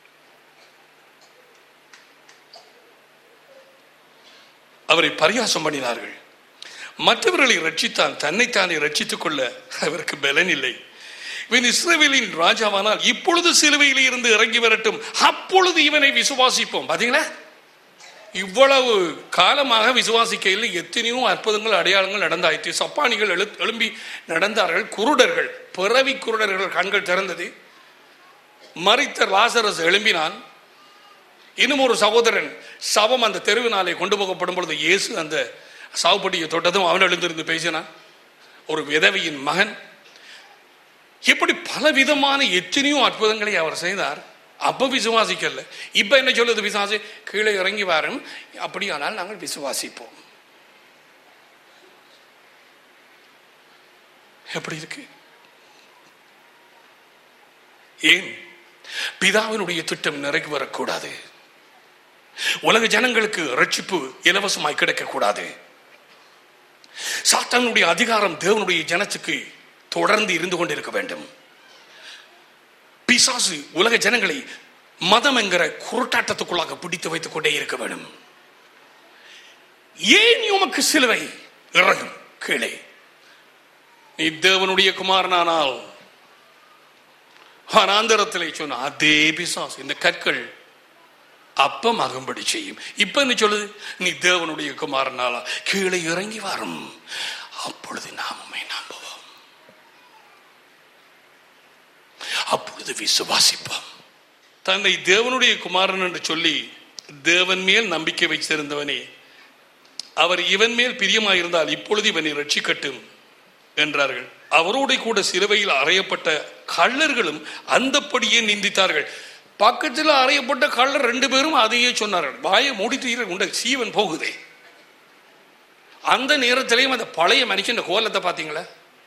அவரை பரியாசம் பண்ணினார்கள் மற்றவர்களை ரட்சித்தான் தன்னைத்தானே ரட்சித்துக் கொள்ள அவருக்கு பலன் இல்லை இவன் இஸ்ரவேலின் ராஜாவானால் இப்பொழுது சிலுவையில் இருந்து இறங்கி வரட்டும் அப்பொழுது இவனை விசுவாசிப்போம் பாத்தீங்களா இவ்வளவு காலமாக விசுவாசிக்கையில் எத்தனையோ அற்புதங்கள் அடையாளங்கள் நடந்தாயிற்று சப்பானிகள் எழு எழும்பி நடந்தார்கள் குருடர்கள் பிறவி குருடர்கள் கண்கள் திறந்தது மறித்த லாசரஸ் எழும்பினான் இன்னும் ஒரு சகோதரன் சவம் அந்த தெருவினாலே கொண்டு போகப்படும் பொழுது இயேசு அந்த சாவுப்பட்டியை தொட்டதும் அவன் எழுந்திருந்து பேசினான் ஒரு விதவையின் மகன் இப்படி பல விதமான எத்தனையோ அற்புதங்களை அவர் செய்தார் அப்ப விசுவாசிக்கல இப்ப என்ன சொல்லுது விசுவாசி கீழே இறங்கி வரும் அப்படியானால் நாங்கள் விசுவாசிப்போம் எப்படி இருக்கு ஏன் பிதாவினுடைய திட்டம் நிறைவு வரக்கூடாது உலக ஜனங்களுக்கு ரட்சிப்பு இலவசமாய் கிடைக்கக்கூடாது சாத்தானுடைய அதிகாரம் தேவனுடைய ஜனத்துக்கு தொடர்ந்து இருந்து கொண்டிருக்க வேண்டும் பிசாசு உலக ஜனங்களை மதம் என்கிற குருட்டாட்டத்துக்குள்ளாக பிடித்து வைத்துக் கொண்டே இருக்க வேண்டும் ஏன் உமக்கு சிலுவை இறங்கும் கீழே நீ தேவனுடைய குமாரனானால் அனாந்தரத்திலே சொன்ன அதே பிசாசு இந்த கற்கள் அப்பமாகும்படி செய்யும் இப்ப என்ன சொல்லுது நீ தேவனுடைய குமாரனாலா கீழே இறங்கி வரும் அப்பொழுது நாம் உம்மை நம்புவோம் அப்பொழுது விசுவாசிப்போம் தன்னை தேவனுடைய குமாரன் என்று சொல்லி தேவன் மேல் நம்பிக்கை வைத்திருந்தவனே அவர் இவன் மேல் பிரியமாயிருந்தால் இப்பொழுது இவனை ரட்சிக்கட்டும் என்றார்கள் அவரோட கூட சிலுவையில் அறையப்பட்ட கள்ளர்களும் அந்தப்படியே நிந்தித்தார்கள் பக்கத்தில் அறையப்பட்ட கள்ளர் ரெண்டு பேரும் அதையே சொன்னார்கள் வாயை மூடிட்டு உண்ட சீவன் போகுதே அந்த நேரத்திலையும் அந்த பழைய மனுஷன் கோலத்தை பார்த்தீங்களா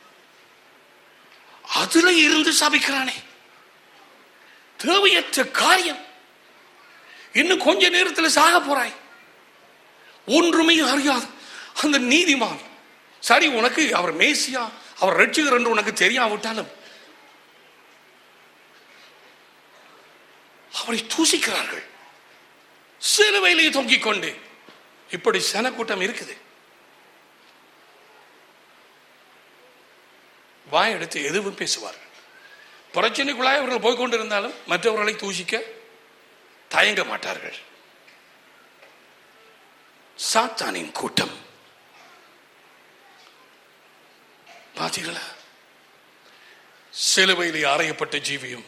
அதுல இருந்து சபிக்கிறானே தேவையற்ற காரியம் இன்னும் கொஞ்ச நேரத்தில் சாக போறாய் ஒன்றுமே அறியாது அந்த நீதிமான் சரி உனக்கு அவர் மேசியா அவர் ரட்சிகர் என்று உனக்கு தெரியாவிட்டாலும் அவரை தூசிக்கிறார்கள் சிலுவையிலே தொங்கிக் கொண்டு இப்படி சனக்கூட்டம் இருக்குது வாய் எடுத்து எதுவும் பேசுவார்கள் பிரச்சனைக்குள்ளாய் அவர்கள் போய் கொண்டிருந்தாலும் மற்றவர்களை தூசிக்க தயங்க மாட்டார்கள் சாத்தானின் கூட்டம் பார்த்தீங்களா சிலுவையிலே அறையப்பட்ட ஜீவியம்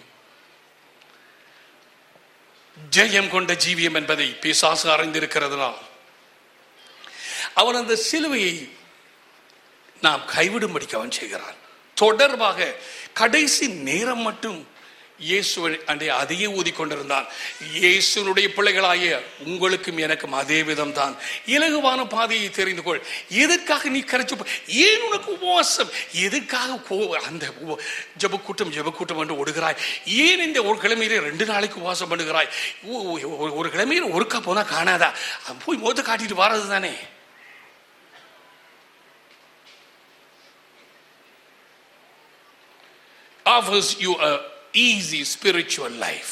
ஜெயம் கொண்ட ஜீவியம் என்பதை பிசாசு அறிந்திருக்கிறதுனால் அவன் அந்த சிலுவையை நாம் கைவிடும்படிக்கு அவன் செய்கிறான் தொடர்பாக கடைசி நேரம் மட்டும் இயேசு அண்டே அதையே ஊதிக்கொண்டிருந்தான் இயேசுனுடைய பிள்ளைகளாகிய உங்களுக்கும் எனக்கும் அதே விதம் தான் இலகுவான பாதையை தெரிந்து கொள் எதற்காக நீ கரைச்சு போ- ஏன் உனக்கு உபவாசம் எதற்காக கோ- அந்த உப- ஜெபக்கூட்டம் ஜெபக்கூட்டம் என்று ஓடுகிறாய் ஏன் இந்த ஒரு கிழமையிலே ரெண்டு நாளைக்கு உபவாசம் பண்ணுகிறாய் ஒ- ஒ- ஒரு கிழமையில ஒருக்கா போனா காணாதா போய் மோத்த காட்டிட்டு வாரது தானே offers you a easy spiritual life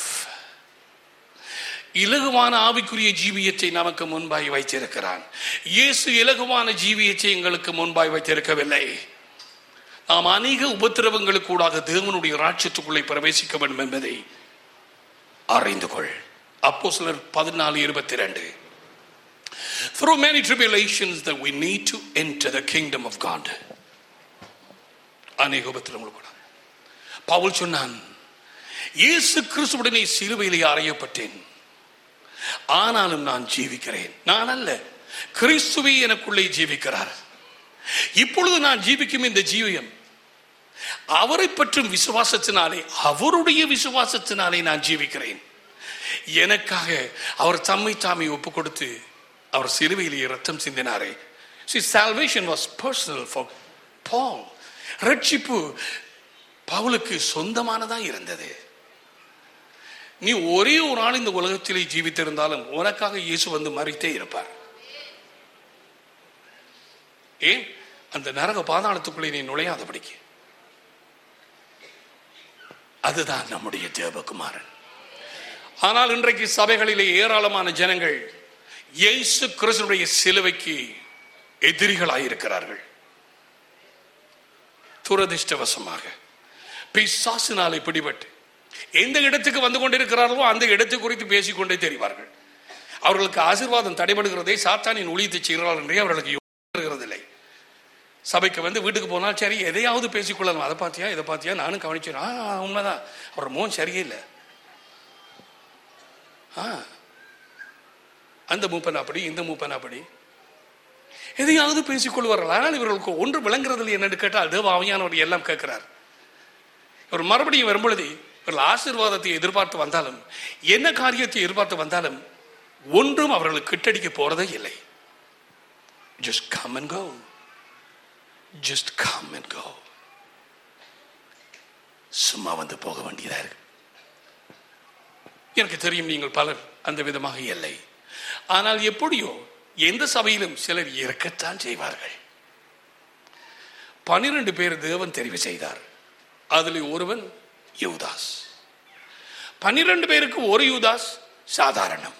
இலகுவான ஆவிக்குரிய ஜீவியத்தை நமக்கு முன்பாய் வைத்திருக்கிறான் இயேசு இலகுவான ஜீவியத்தை எங்களுக்கு முன்பாய் வைத்திருக்கவில்லை நாம் அநேக உபத்திரவங்களுக்கு கூடாக தேவனுடைய ராட்சத்துக்குள்ளே பிரவேசிக்க வேண்டும் என்பதை அறிந்து கொள் அப்போ சிலர் பதினாலு இருபத்தி ரெண்டு Through many tribulations that we need to enter the kingdom of God. அநேக உபத்திரவங்களுக்கு கூட பவுல் சொன்னான் இயேசு கிறிஸ்துவுடனே சிலுவையிலே அறையப்பட்டேன் ஆனாலும் நான் ஜீவிக்கிறேன் நான் அல்ல கிறிஸ்துவே எனக்குள்ளே ஜீவிக்கிறார் இப்பொழுது நான் ஜீவிக்கும் இந்த ஜீவியம் அவரை பற்றும் விசுவாசத்தினாலே அவருடைய விசுவாசத்தினாலே நான் ஜீவிக்கிறேன் எனக்காக அவர் தம்மை தாமே ஒப்பு கொடுத்து அவர் சிலுவையிலேயே ரத்தம் சிந்தினாரே See, salvation was personal for Paul. ரட்சிப்பு பவுலுக்கு சொந்தமானதா இருந்தது நீ ஒரே ஒரு நாள் இந்த உலகத்திலே ஜீவித்திருந்தாலும் உனக்காக இயேசு வந்து மறித்தே இருப்பார் ஏன் அந்த நரக பாதாளத்துக்குள்ளே நீ நுழையாதபடிக்கு அதுதான் நம்முடைய தேவகுமாரன் ஆனால் இன்றைக்கு சபைகளிலே ஏராளமான ஜனங்கள் இயேசு கிறிஸ்துடைய சிலுவைக்கு எதிரிகளாயிருக்கிறார்கள் துரதிர்ஷ்டவசமாக பிசாசினாலே பிடிபட்டு எந்த இடத்துக்கு வந்து கொண்டிருக்கிறார்களோ அந்த இடத்தை குறித்து பேசிக்கொண்டே தெரிவார்கள் அவர்களுக்கு ஆசீர்வாதம் தடைபடுகிறதே சாத்தானின் ஊழியத்தை செய்கிறார்கள் என்றே அவர்களுக்கு வருகிறதில்லை சபைக்கு வந்து வீட்டுக்கு போனால் சரி எதையாவது பேசிக்கொள்ளலாம் அதை பார்த்தியா இதை பார்த்தியா நானும் கவனிச்சேன் ஆ உண்மைதான் அவர் மோன் சரியில்லை ஆ அந்த மூப்பன் அப்படி இந்த மூப்பன் அப்படி எதையாவது பேசிக்கொள்வார்கள் ஆனால் இவர்களுக்கு ஒன்று விளங்குறதில்லை என்னன்னு கேட்டால் தேவ ஆவியானவர் எல்லாம் கேட்கிறார் இவர் மறுபடியும் வரும்பொழுது இவர்கள் ஆசீர்வாதத்தை எதிர்பார்த்து வந்தாலும் என்ன காரியத்தை எதிர்பார்த்து வந்தாலும் ஒன்றும் அவர்களுக்கு கிட்டடிக்க போறதே இல்லை just come and go just come and go சும்மா வந்து போக வேண்டியதா இருக்கு எனக்கு தெரியும் நீங்கள் பலர் அந்த விதமாக இல்லை ஆனால் எப்படியோ எந்த சபையிலும் சிலர் இருக்கத்தான் செய்வார்கள் பனிரெண்டு பேர் தேவன் தெரிவு செய்தார் அதில் ஒருவன் யூதாஸ் பன்னிரண்டு பேருக்கு ஒரு யூதாஸ் சாதாரணம்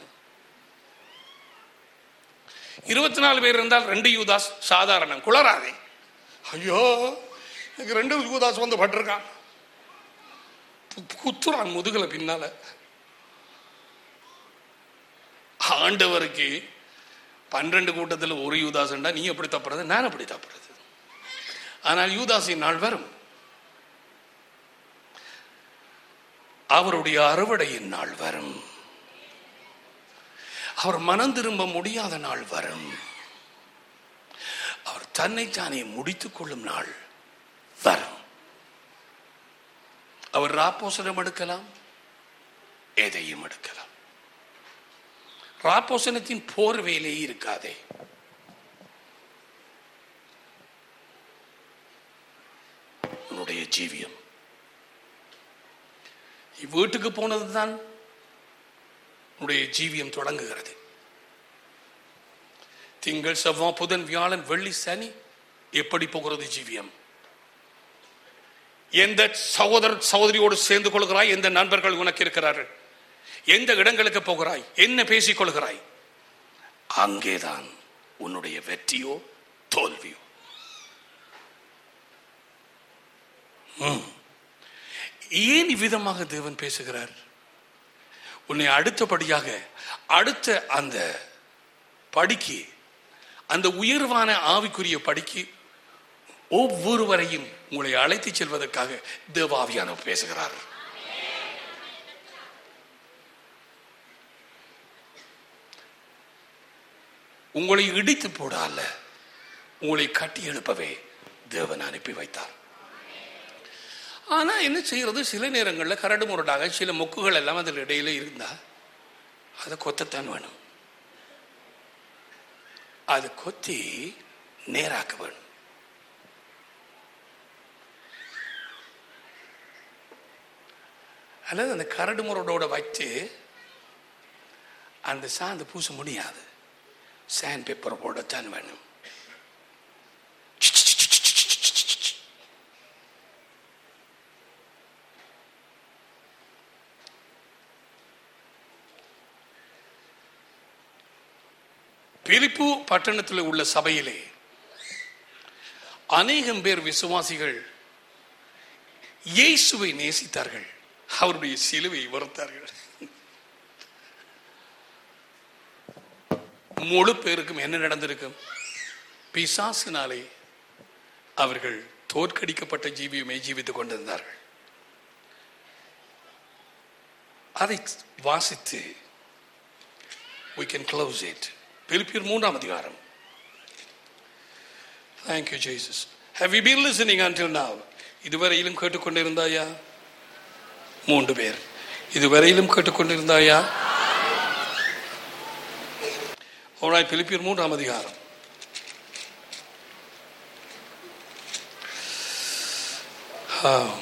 இருபத்தி நாலு பேர் இருந்தால் ரெண்டு யூதாஸ் சாதாரணம் குளராதே ஐயோ எனக்கு ரெண்டு யூதாஸ் வந்து பட்டிருக்கான் கு- குத்துறான் முதுகுல பின்னால ஆண்டவருக்கு பன்னிரண்டு கூட்டத்தில் ஒரு யூதாஸ்ண்டா நீ எப்படி தப்புறது நான் எப்படி தப்புறது ஆனால் யூதாசின் நாள் வரும் அவருடைய அறுவடையின் நாள் வரும் அவர் மனம் திரும்ப முடியாத நாள் வரும் அவர் தன்னைத்தானே முடித்துக் கொள்ளும் நாள் வரும் அவர் ராப்போசனம் எடுக்கலாம் எதையும் எடுக்கலாம் ராப்போசனத்தின் போர் வேலையே இருக்காதே உன்னுடைய ஜீவியம் நீ வீட்டுக்கு போனதுதான் உன்னுடைய ஜீவியம் தொடங்குகிறது திங்கள் செவ்வாய் புதன் வியாழன் வெள்ளி சனி எப்படி போகிறது ஜீவியம் எந்த சகோதர சகோதரியோடு சேர்ந்து கொள்கிறாய் எந்த நண்பர்கள் உனக்கு இருக்கிறார்கள் எந்த இடங்களுக்கு போகிறாய் என்ன பேசிக் கொள்கிறாய் அங்கேதான் உன்னுடைய வெற்றியோ தோல்வியோ ம். ஏன் இவ்விதமாக தேவன் பேசுகிறார் உன்னை அடுத்தபடியாக அடுத்த அந்த படிக்கு அந்த உயர்வான ஆவிக்குரிய படிக்கு ஒவ்வொருவரையும் உங்களை அழைத்து செல்வதற்காக தேவாவியானவர் பேசுகிறார் உங்களை இடித்து போட அல்ல உங்களை கட்டி எழுப்பவே தேவன் அனுப்பி வைத்தார் ஆனா என்ன செய்யறது சில நேரங்களில் கரடு முரடாக சில மொக்குகள் எல்லாம் அதில் இடையில இருந்தா அதை கொத்தத்தான் வேணும் அது கொத்தி நேராக்க வேணும் அல்லது அந்த கரடு முரடோட வச்சு அந்த சாந்து பூச முடியாது சாண்ட் பேப்பர் போடத்தான் வேணும் பிலிப்பு பட்டணத்தில் உள்ள சபையிலே அநேகம் பேர் விசுவாசிகள் இயேசுவை நேசித்தார்கள் அவருடைய சிலுவை வறுத்தார்கள் முழு பேருக்கும் என்ன நடந்திருக்கும் பிசாசினாலே அவர்கள் தோற்கடிக்கப்பட்ட ஜீவியமே ஜீவித்துக் கொண்டிருந்தார்கள் அதை வாசித்து we can close it பிலிப்பியர் மூன்றாம் அதிகாரம் thank you jesus have you been listening until now இதுவரையிலும் கேட்டுக்கொண்டிருந்தாயா மூன்று பேர் இதுவரையிலும் கேட்டுக்கொண்டிருந்தாயா Alright, பிலிப்பியர் மூன்றாம் அதிகாரம் ஆம்.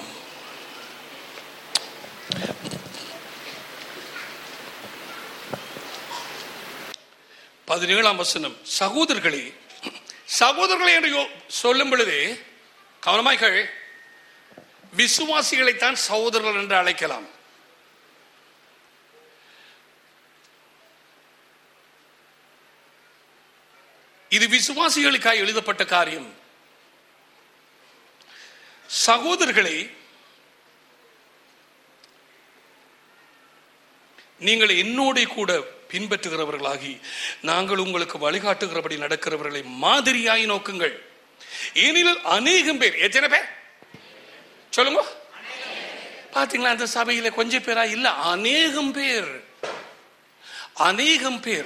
பதினேழாம் வசனம் சகோதரர்களே சகோதரர்களே என்று யோ- சொல்லும் பொழுது கவனமாய்கள் விசுவாசிகளைத்தான் சகோதரர்கள் என்று அழைக்கலாம் இது விசுவாசிகளுக்காக எழுதப்பட்ட காரியம் சகோதரர்களை நீங்கள் என்னோட கூட பின்பற்றுகிறவர்களாகி நாங்கள் உங்களுக்கு வழிகாட்டுகிறபடி நடக்கிறவர்களை மாதிரியாய் நோக்குங்கள் ஏனில் அநேகம் பேர் எத்தனை பேர் சொல்லுங்க பாத்தீங்களா அந்த சபையில கொஞ்சம் பேரா இல்ல அநேகம் பேர் அநேகம் பேர்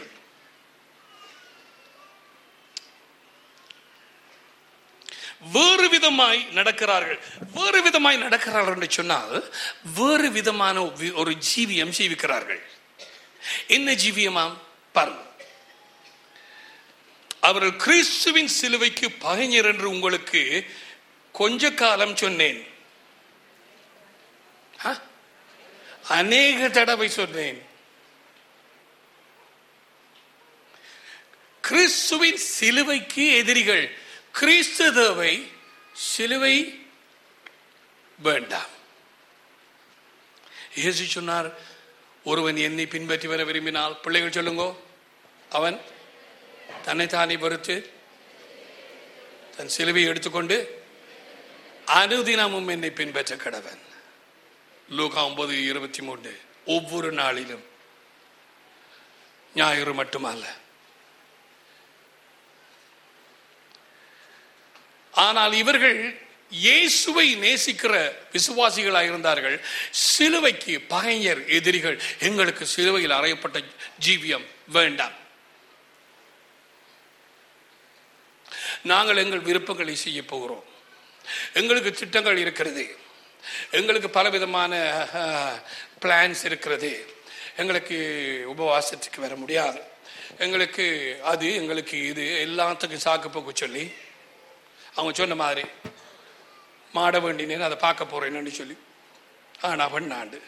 வேறு விதமாய் நடக்கிறார்கள் வேறு விதமாய் நடக்கிறார்கள் என்று சொன்னால் வேறு விதமான வி- ஒரு ஜீவியம் ஜீவிக்கிறார்கள் என்ன ஜீவியமாம் பாருங்க அவர்கள் கிறிஸ்துவின் சிலுவைக்கு பகைஞர் என்று உங்களுக்கு கொஞ்ச காலம் சொன்னேன் ஆ? அநேக தடவை சொன்னேன் கிறிஸ்துவின் சிலுவைக்கு எதிரிகள் கிறிஸ்து தேவை சிலுவை வேண்டாம் இயேசு சொன்னார் ஒருவன் என்னை பின்பற்றி வர விரும்பினால் பிள்ளைகள் சொல்லுங்கோ அவன் தன்னைத்தானே பொறுத்து தன் சிலுவையை எடுத்துக்கொண்டு அனுதினமும் என்னை பின்பற்ற கடவன் லூகா ஒன்பது இருபத்தி மூன்று ஒவ்வொரு நாளிலும் ஞாயிறு மட்டுமல்ல ஆனால் இவர்கள் இயேசுவை நேசிக்கிற விசுவாசிகளாக இருந்தார்கள் சிலுவைக்கு பகைஞர் எதிரிகள் எங்களுக்கு சிலுவையில் அறையப்பட்ட ஜீவியம் வேண்டாம் நாங்கள் எங்கள் விருப்பங்களை செய்ய போகிறோம் எங்களுக்கு திட்டங்கள் இருக்கிறது எங்களுக்கு பலவிதமான பிளான்ஸ் இருக்கிறது எங்களுக்கு உபவாசத்துக்கு வர முடியாது எங்களுக்கு அது எங்களுக்கு இது எல்லாத்துக்கும் சாக்கு போக்கு சொல்லி அவங்க சொன்ன மாதிரி மாட வேண்டினேன் அதை பார்க்க போறேன்னு சொல்லி ஆனா பண்ணாண்டு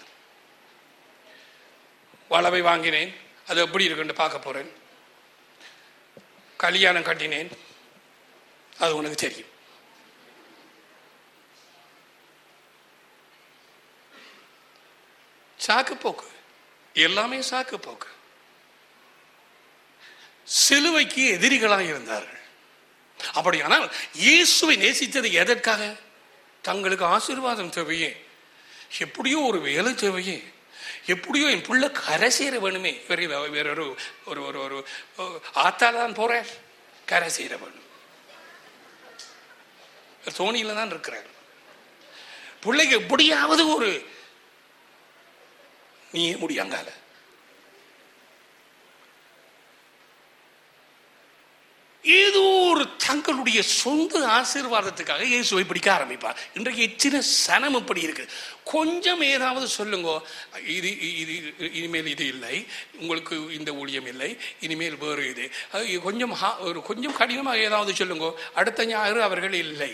வளவை வாங்கினேன் அது எப்படி இருக்குன்னு பார்க்க போறேன் கல்யாணம் கட்டினேன் அது உனக்கு தெரியும் சாக்கு போக்கு எல்லாமே சாக்கு போக்கு சிலுவைக்கு எதிரிகளாக இருந்தார்கள் அப்படியானால் இயேசுவை நேசித்தது எதற்காக தங்களுக்கு ஆசீர்வாதம் தேவையே எப்படியோ ஒரு வேலை தேவையே எப்படியோ என் புள்ள கரை சேர வேணுமே வேற வேற ஒரு ஒரு ஒரு ஒரு ஆத்தால தான் போறேன் கரை சேர வேணும் தோணியில தான் இருக்கிறார் பிள்ளைக்கு எப்படியாவது ஒரு நீயே முடியாங்கால ஏதோ ஒரு தங்களுடைய சொந்த ஆசீர்வாதத்துக்காக இயேசுவை பிடிக்க ஆரம்பிப்பார் இன்றைக்கு எத்தனை சனம் இப்படி இருக்கு கொஞ்சம் ஏதாவது சொல்லுங்க இது இது இனிமேல் இது இல்லை உங்களுக்கு இந்த ஊழியம் இல்லை இனிமேல் வேறு இது அது கொஞ்சம் ஹா- ஒரு கொஞ்சம் கடினமாக ஏதாவது சொல்லுங்க அடுத்த ஞாயிறு அவர்கள் இல்லை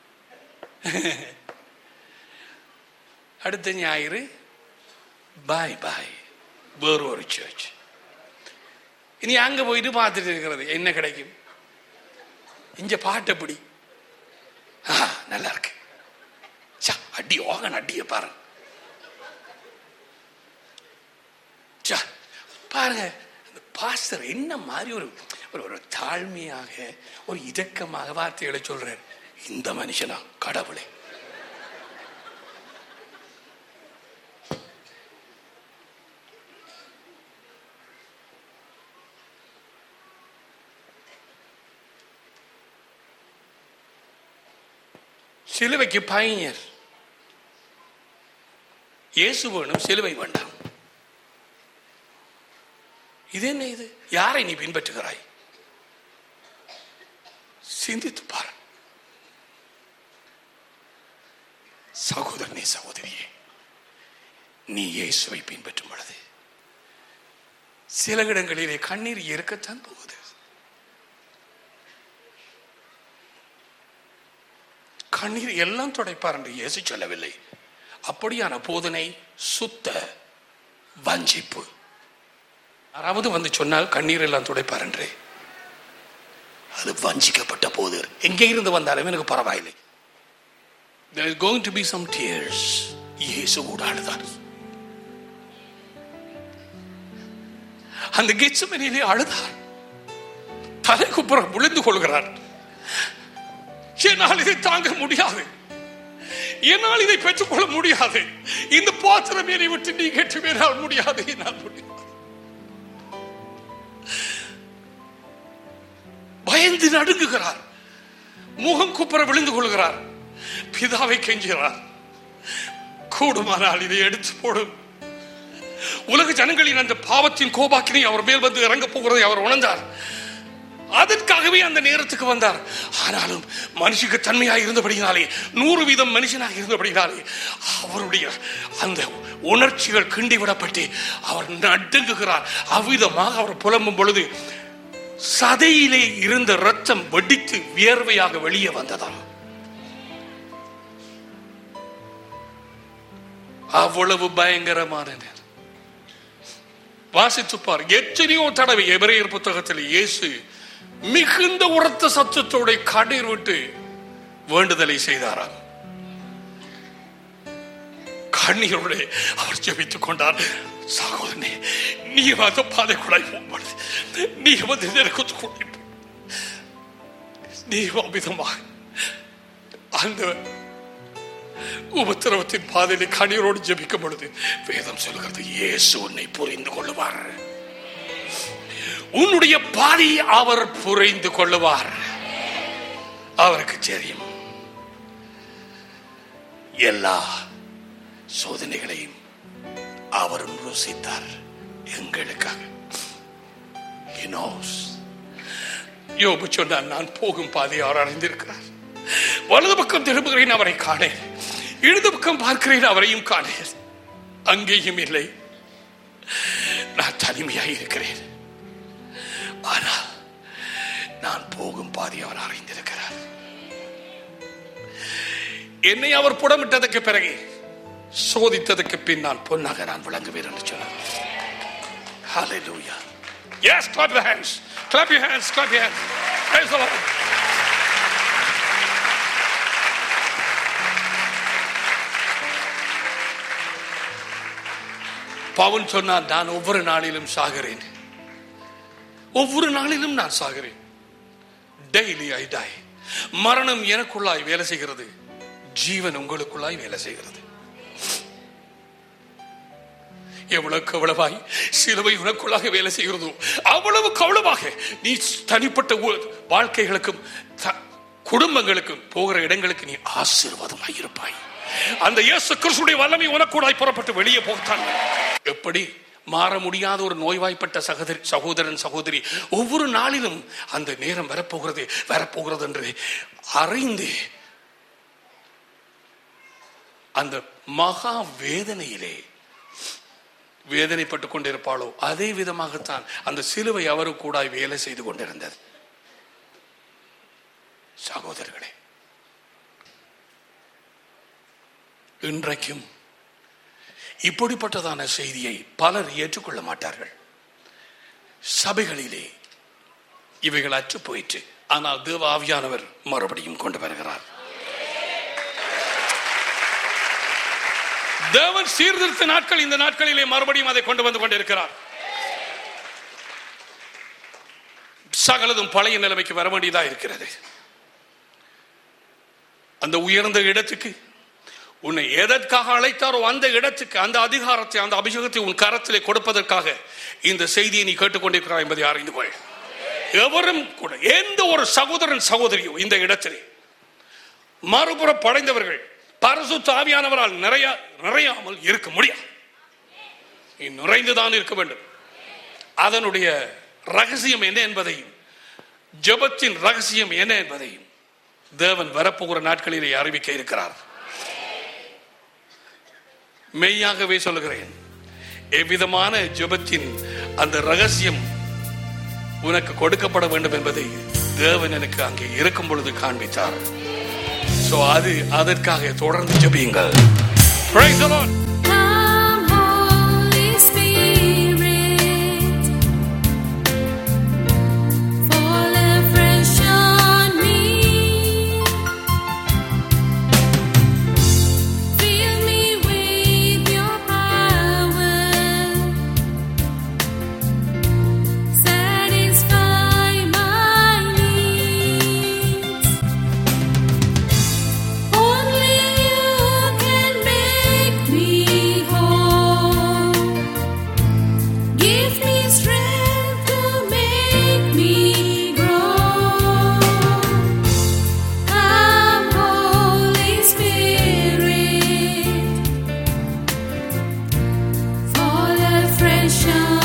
அடுத்த ஞாயிறு பாய் பாய் வேறு ஒரு சர்ச் இனி அங்க போயிட்டு பார்த்துட்டு இருக்கிறது என்ன கிடைக்கும் இங்க பாட்டு எப்படி ஆ, நல்லா இருக்கு ச்சா, அடி ஓகன் அடிய பாருங்க ச்சா, பாருங்க இந்த பாஸ்டர் என்ன மாதிரி ஒரு ஒரு ஒரு தாழ்மையாக ஒரு இதக்கமாக வார்த்தைகளை சொல்றாரு இந்த மனுஷனா கடவுளே சிலுவைக்கு பையர் இயேசு வேணும் சிலுவை வேண்டாம் இது என்ன இது யாரை நீ பின்பற்றுகிறாய் சிந்தித்து பார் சகோதரனே சகோதரியே நீ இயேசுவை பின்பற்றும் பொழுது சில இடங்களிலே கண்ணீர் இருக்கத்தான் போகுது கண்ணீர் எல்லாம் துடைப்பார் என்று இயேசு சொல்லவில்லை அப்படியான போதனை சுத்த வஞ்சிப்பு யாராவது வந்து சொன்னால் கண்ணீர் எல்லாம் துடைப்பார் என்றே அது வஞ்சிக்கப்பட்ட போது எங்கே இருந்து வந்தாலும் எனக்கு பரவாயில்லை there is going to be some tears இயேசு கூட அழுதார் அந்த கெச்சமனிலே அழுதார் தலை குப்புறம் விழுந்து கொள்கிறார் என்னால் இதை தாங்க முடியாது என்னால் இதை பெற்றுக்கொள்ள முடியாது இந்த பாத்திரம் என்னை விட்டு நீ கேட்டு வேறால் முடியாது என்னால் முடியாது பயந்து நடுங்குகிறார் முகம் குப்புற விழுந்து கொள்கிறார் பிதாவை கெஞ்சுகிறார் கூடுமானால் இதை எடுத்து போடும் உலக ஜனங்களின் அந்த பாவத்தின் கோபாக்கினை அவர் மேல் வந்து இறங்க போகிறதை அவர் உணர்ந்தார் அதற்காகவே அந்த நேரத்துக்கு வந்தார் ஆனாலும் மனுஷுக்கு தன்மையாக இருந்தபடினாலே நூறு வீதம் மனுஷனாக இருந்தபடினாலே அவருடைய அந்த உணர்ச்சிகள் கிண்டிவிடப்பட்டு அவர் நடுங்குகிறார் அவ்விதமாக அவர் புலம்பும் பொழுது சதையிலே இருந்த ரத்தம் வெடித்து வியர்வையாக வெளியே வந்ததாம் அவ்வளவு பயங்கரமான நேரம் வாசித்துப்பார் எத்தனையோ தடவை எபிரேயர் புத்தகத்தில் இயேசு மிகுந்த உரத்த சத்தத்தோட கண்ணீர் விட்டு வேண்டுதலை செய்தாராம் கண்ணீரோட அவர் ஜெபித்துக் கொண்டார் சகோதரனே நீ வந்து பாதை கூட போகும்பொழுது நீ வந்து எனக்கு கொண்டு போ. நீ அமிதமாக அந்த உபத்திரவத்தின் பாதையில கண்ணீரோடு ஜெபிக்கும் பொழுது வேதம் சொல்கிறது இயேசு உன்னை புரிந்து கொள்ளுவார் உன்னுடைய பாதையை அவர் புரிந்து கொள்ளுவார் அவருக்கு தெரியும் எல்லா சோதனைகளையும் அவரும் ருசித்தார் எங்களுக்காக He knows. யோபு சொன்னார் நான் போகும் பாதை அவர் அறிந்திருக்கிறார் வலது பக்கம் திரும்புகிறேன் அவரை காணேன் இடது பக்கம் பார்க்கிறேன் அவரையும் காணேன் அங்கேயும் இல்லை நான் தனிமையாய் இருக்கிறேன் ஆனால் நான் போகும் பாதை அவர் அறிந்திருக்கிறார் என்னை அவர் புடமிட்டதற்கு பிறகு சோதித்ததற்கு பின் நான் பொன்னாக நான் விளங்குவேன் என்று சொன்னார் Hallelujah. Yes, clap your hands. Clap your hands. Clap your hands. Praise the Lord. பவுன் சொன்னார் நான் ஒவ்வொரு நாளிலும் சாகிறேன் ஒவ்வொரு நாளிலும் நான் சாகிறேன் டெய்லி ஐ டை மரணம் எனக்குள்ளாய் வேலை செய்கிறது ஜீவன் உங்களுக்குள்ளாய் வேலை செய்கிறது எவ்வளவு கவலமாய் சிலுவை உனக்குள்ளாக வேலை செய்கிறதோ அவ்வளவு கவலமாக நீ தனிப்பட்ட ஊ- வாழ்க்கைகளுக்கும் த- குடும்பங்களுக்கும் போகிற இடங்களுக்கு நீ ஆசீர்வாதமாய் இருப்பாய் அந்த இயேசு கிறிஸ்துடைய வல்லமை உனக்கூடாய் புறப்பட்டு வெளியே போகத்தான் எப்படி மாற முடியாத ஒரு நோய்வாய்ப்பட்ட சகோதரி சகோதரன் சகோதரி ஒவ்வொரு நாளிலும் அந்த நேரம் வரப்போகிறது வரப்போகிறது என்று அறிந்து அந்த மகா வேதனையிலே வேதனைப்பட்டுக் கொண்டிருப்பாளோ அதே விதமாகத்தான் அந்த சிலுவை அவரு கூட வேலை செய்து கொண்டிருந்தது சகோதரர்களே இன்றைக்கும் இப்படிப்பட்டதான செய்தியை பலர் ஏற்றுக்கொள்ள மாட்டார்கள் சபைகளிலே இவைகள் அற்று போயிற்று ஆனால் தேவ ஆவியானவர் மறுபடியும் கொண்டு வருகிறார் தேவன் சீர்திருத்த நாட்கள் இந்த நாட்களிலே மறுபடியும் அதை கொண்டு வந்து கொண்டிருக்கிறார் சகலதும் பழைய நிலைமைக்கு வர வேண்டியதா இருக்கிறது அந்த உயர்ந்த இடத்துக்கு உன்னை எதற்காக அழைத்தாரோ அந்த இடத்துக்கு அந்த அதிகாரத்தை அந்த அபிஷேகத்தை உன் கரத்திலே கொடுப்பதற்காக இந்த செய்தியை நீ கேட்டுக்கொண்டிருக்கிறாய் என்பதை அறிந்து கொள் எவரும் கூட எந்த ஒரு சகோதரன் சகோதரியோ இந்த இடத்திலே மறுபுற படைந்தவர்கள் பரசுத்த ஆவியானவரால் நிறைய நிறையாமல் இருக்க முடியாது நீ நிறைந்துதான் இருக்க வேண்டும் அதனுடைய ரகசியம் என்ன என்பதையும் ஜெபத்தின் ரகசியம் என்ன என்பதையும் தேவன் வரப்போகிற நாட்களிலே அறிவிக்க இருக்கிறார் மெய்யாகவே சொல்லுகிறேன் எவ்விதமான ஜெபத்தின் அந்த ரகசியம் உனக்கு கொடுக்கப்பட வேண்டும் என்பதை தேவன் எனக்கு அங்கே இருக்கும் பொழுது காண்பித்தார் சோ அது அதற்காக தொடர்ந்து ஜெபியுங்கள் Praise the Lord. Come, Holy Spirit, fall afresh on me. Fill me with your power. Satisfy my needs. Only you fresh on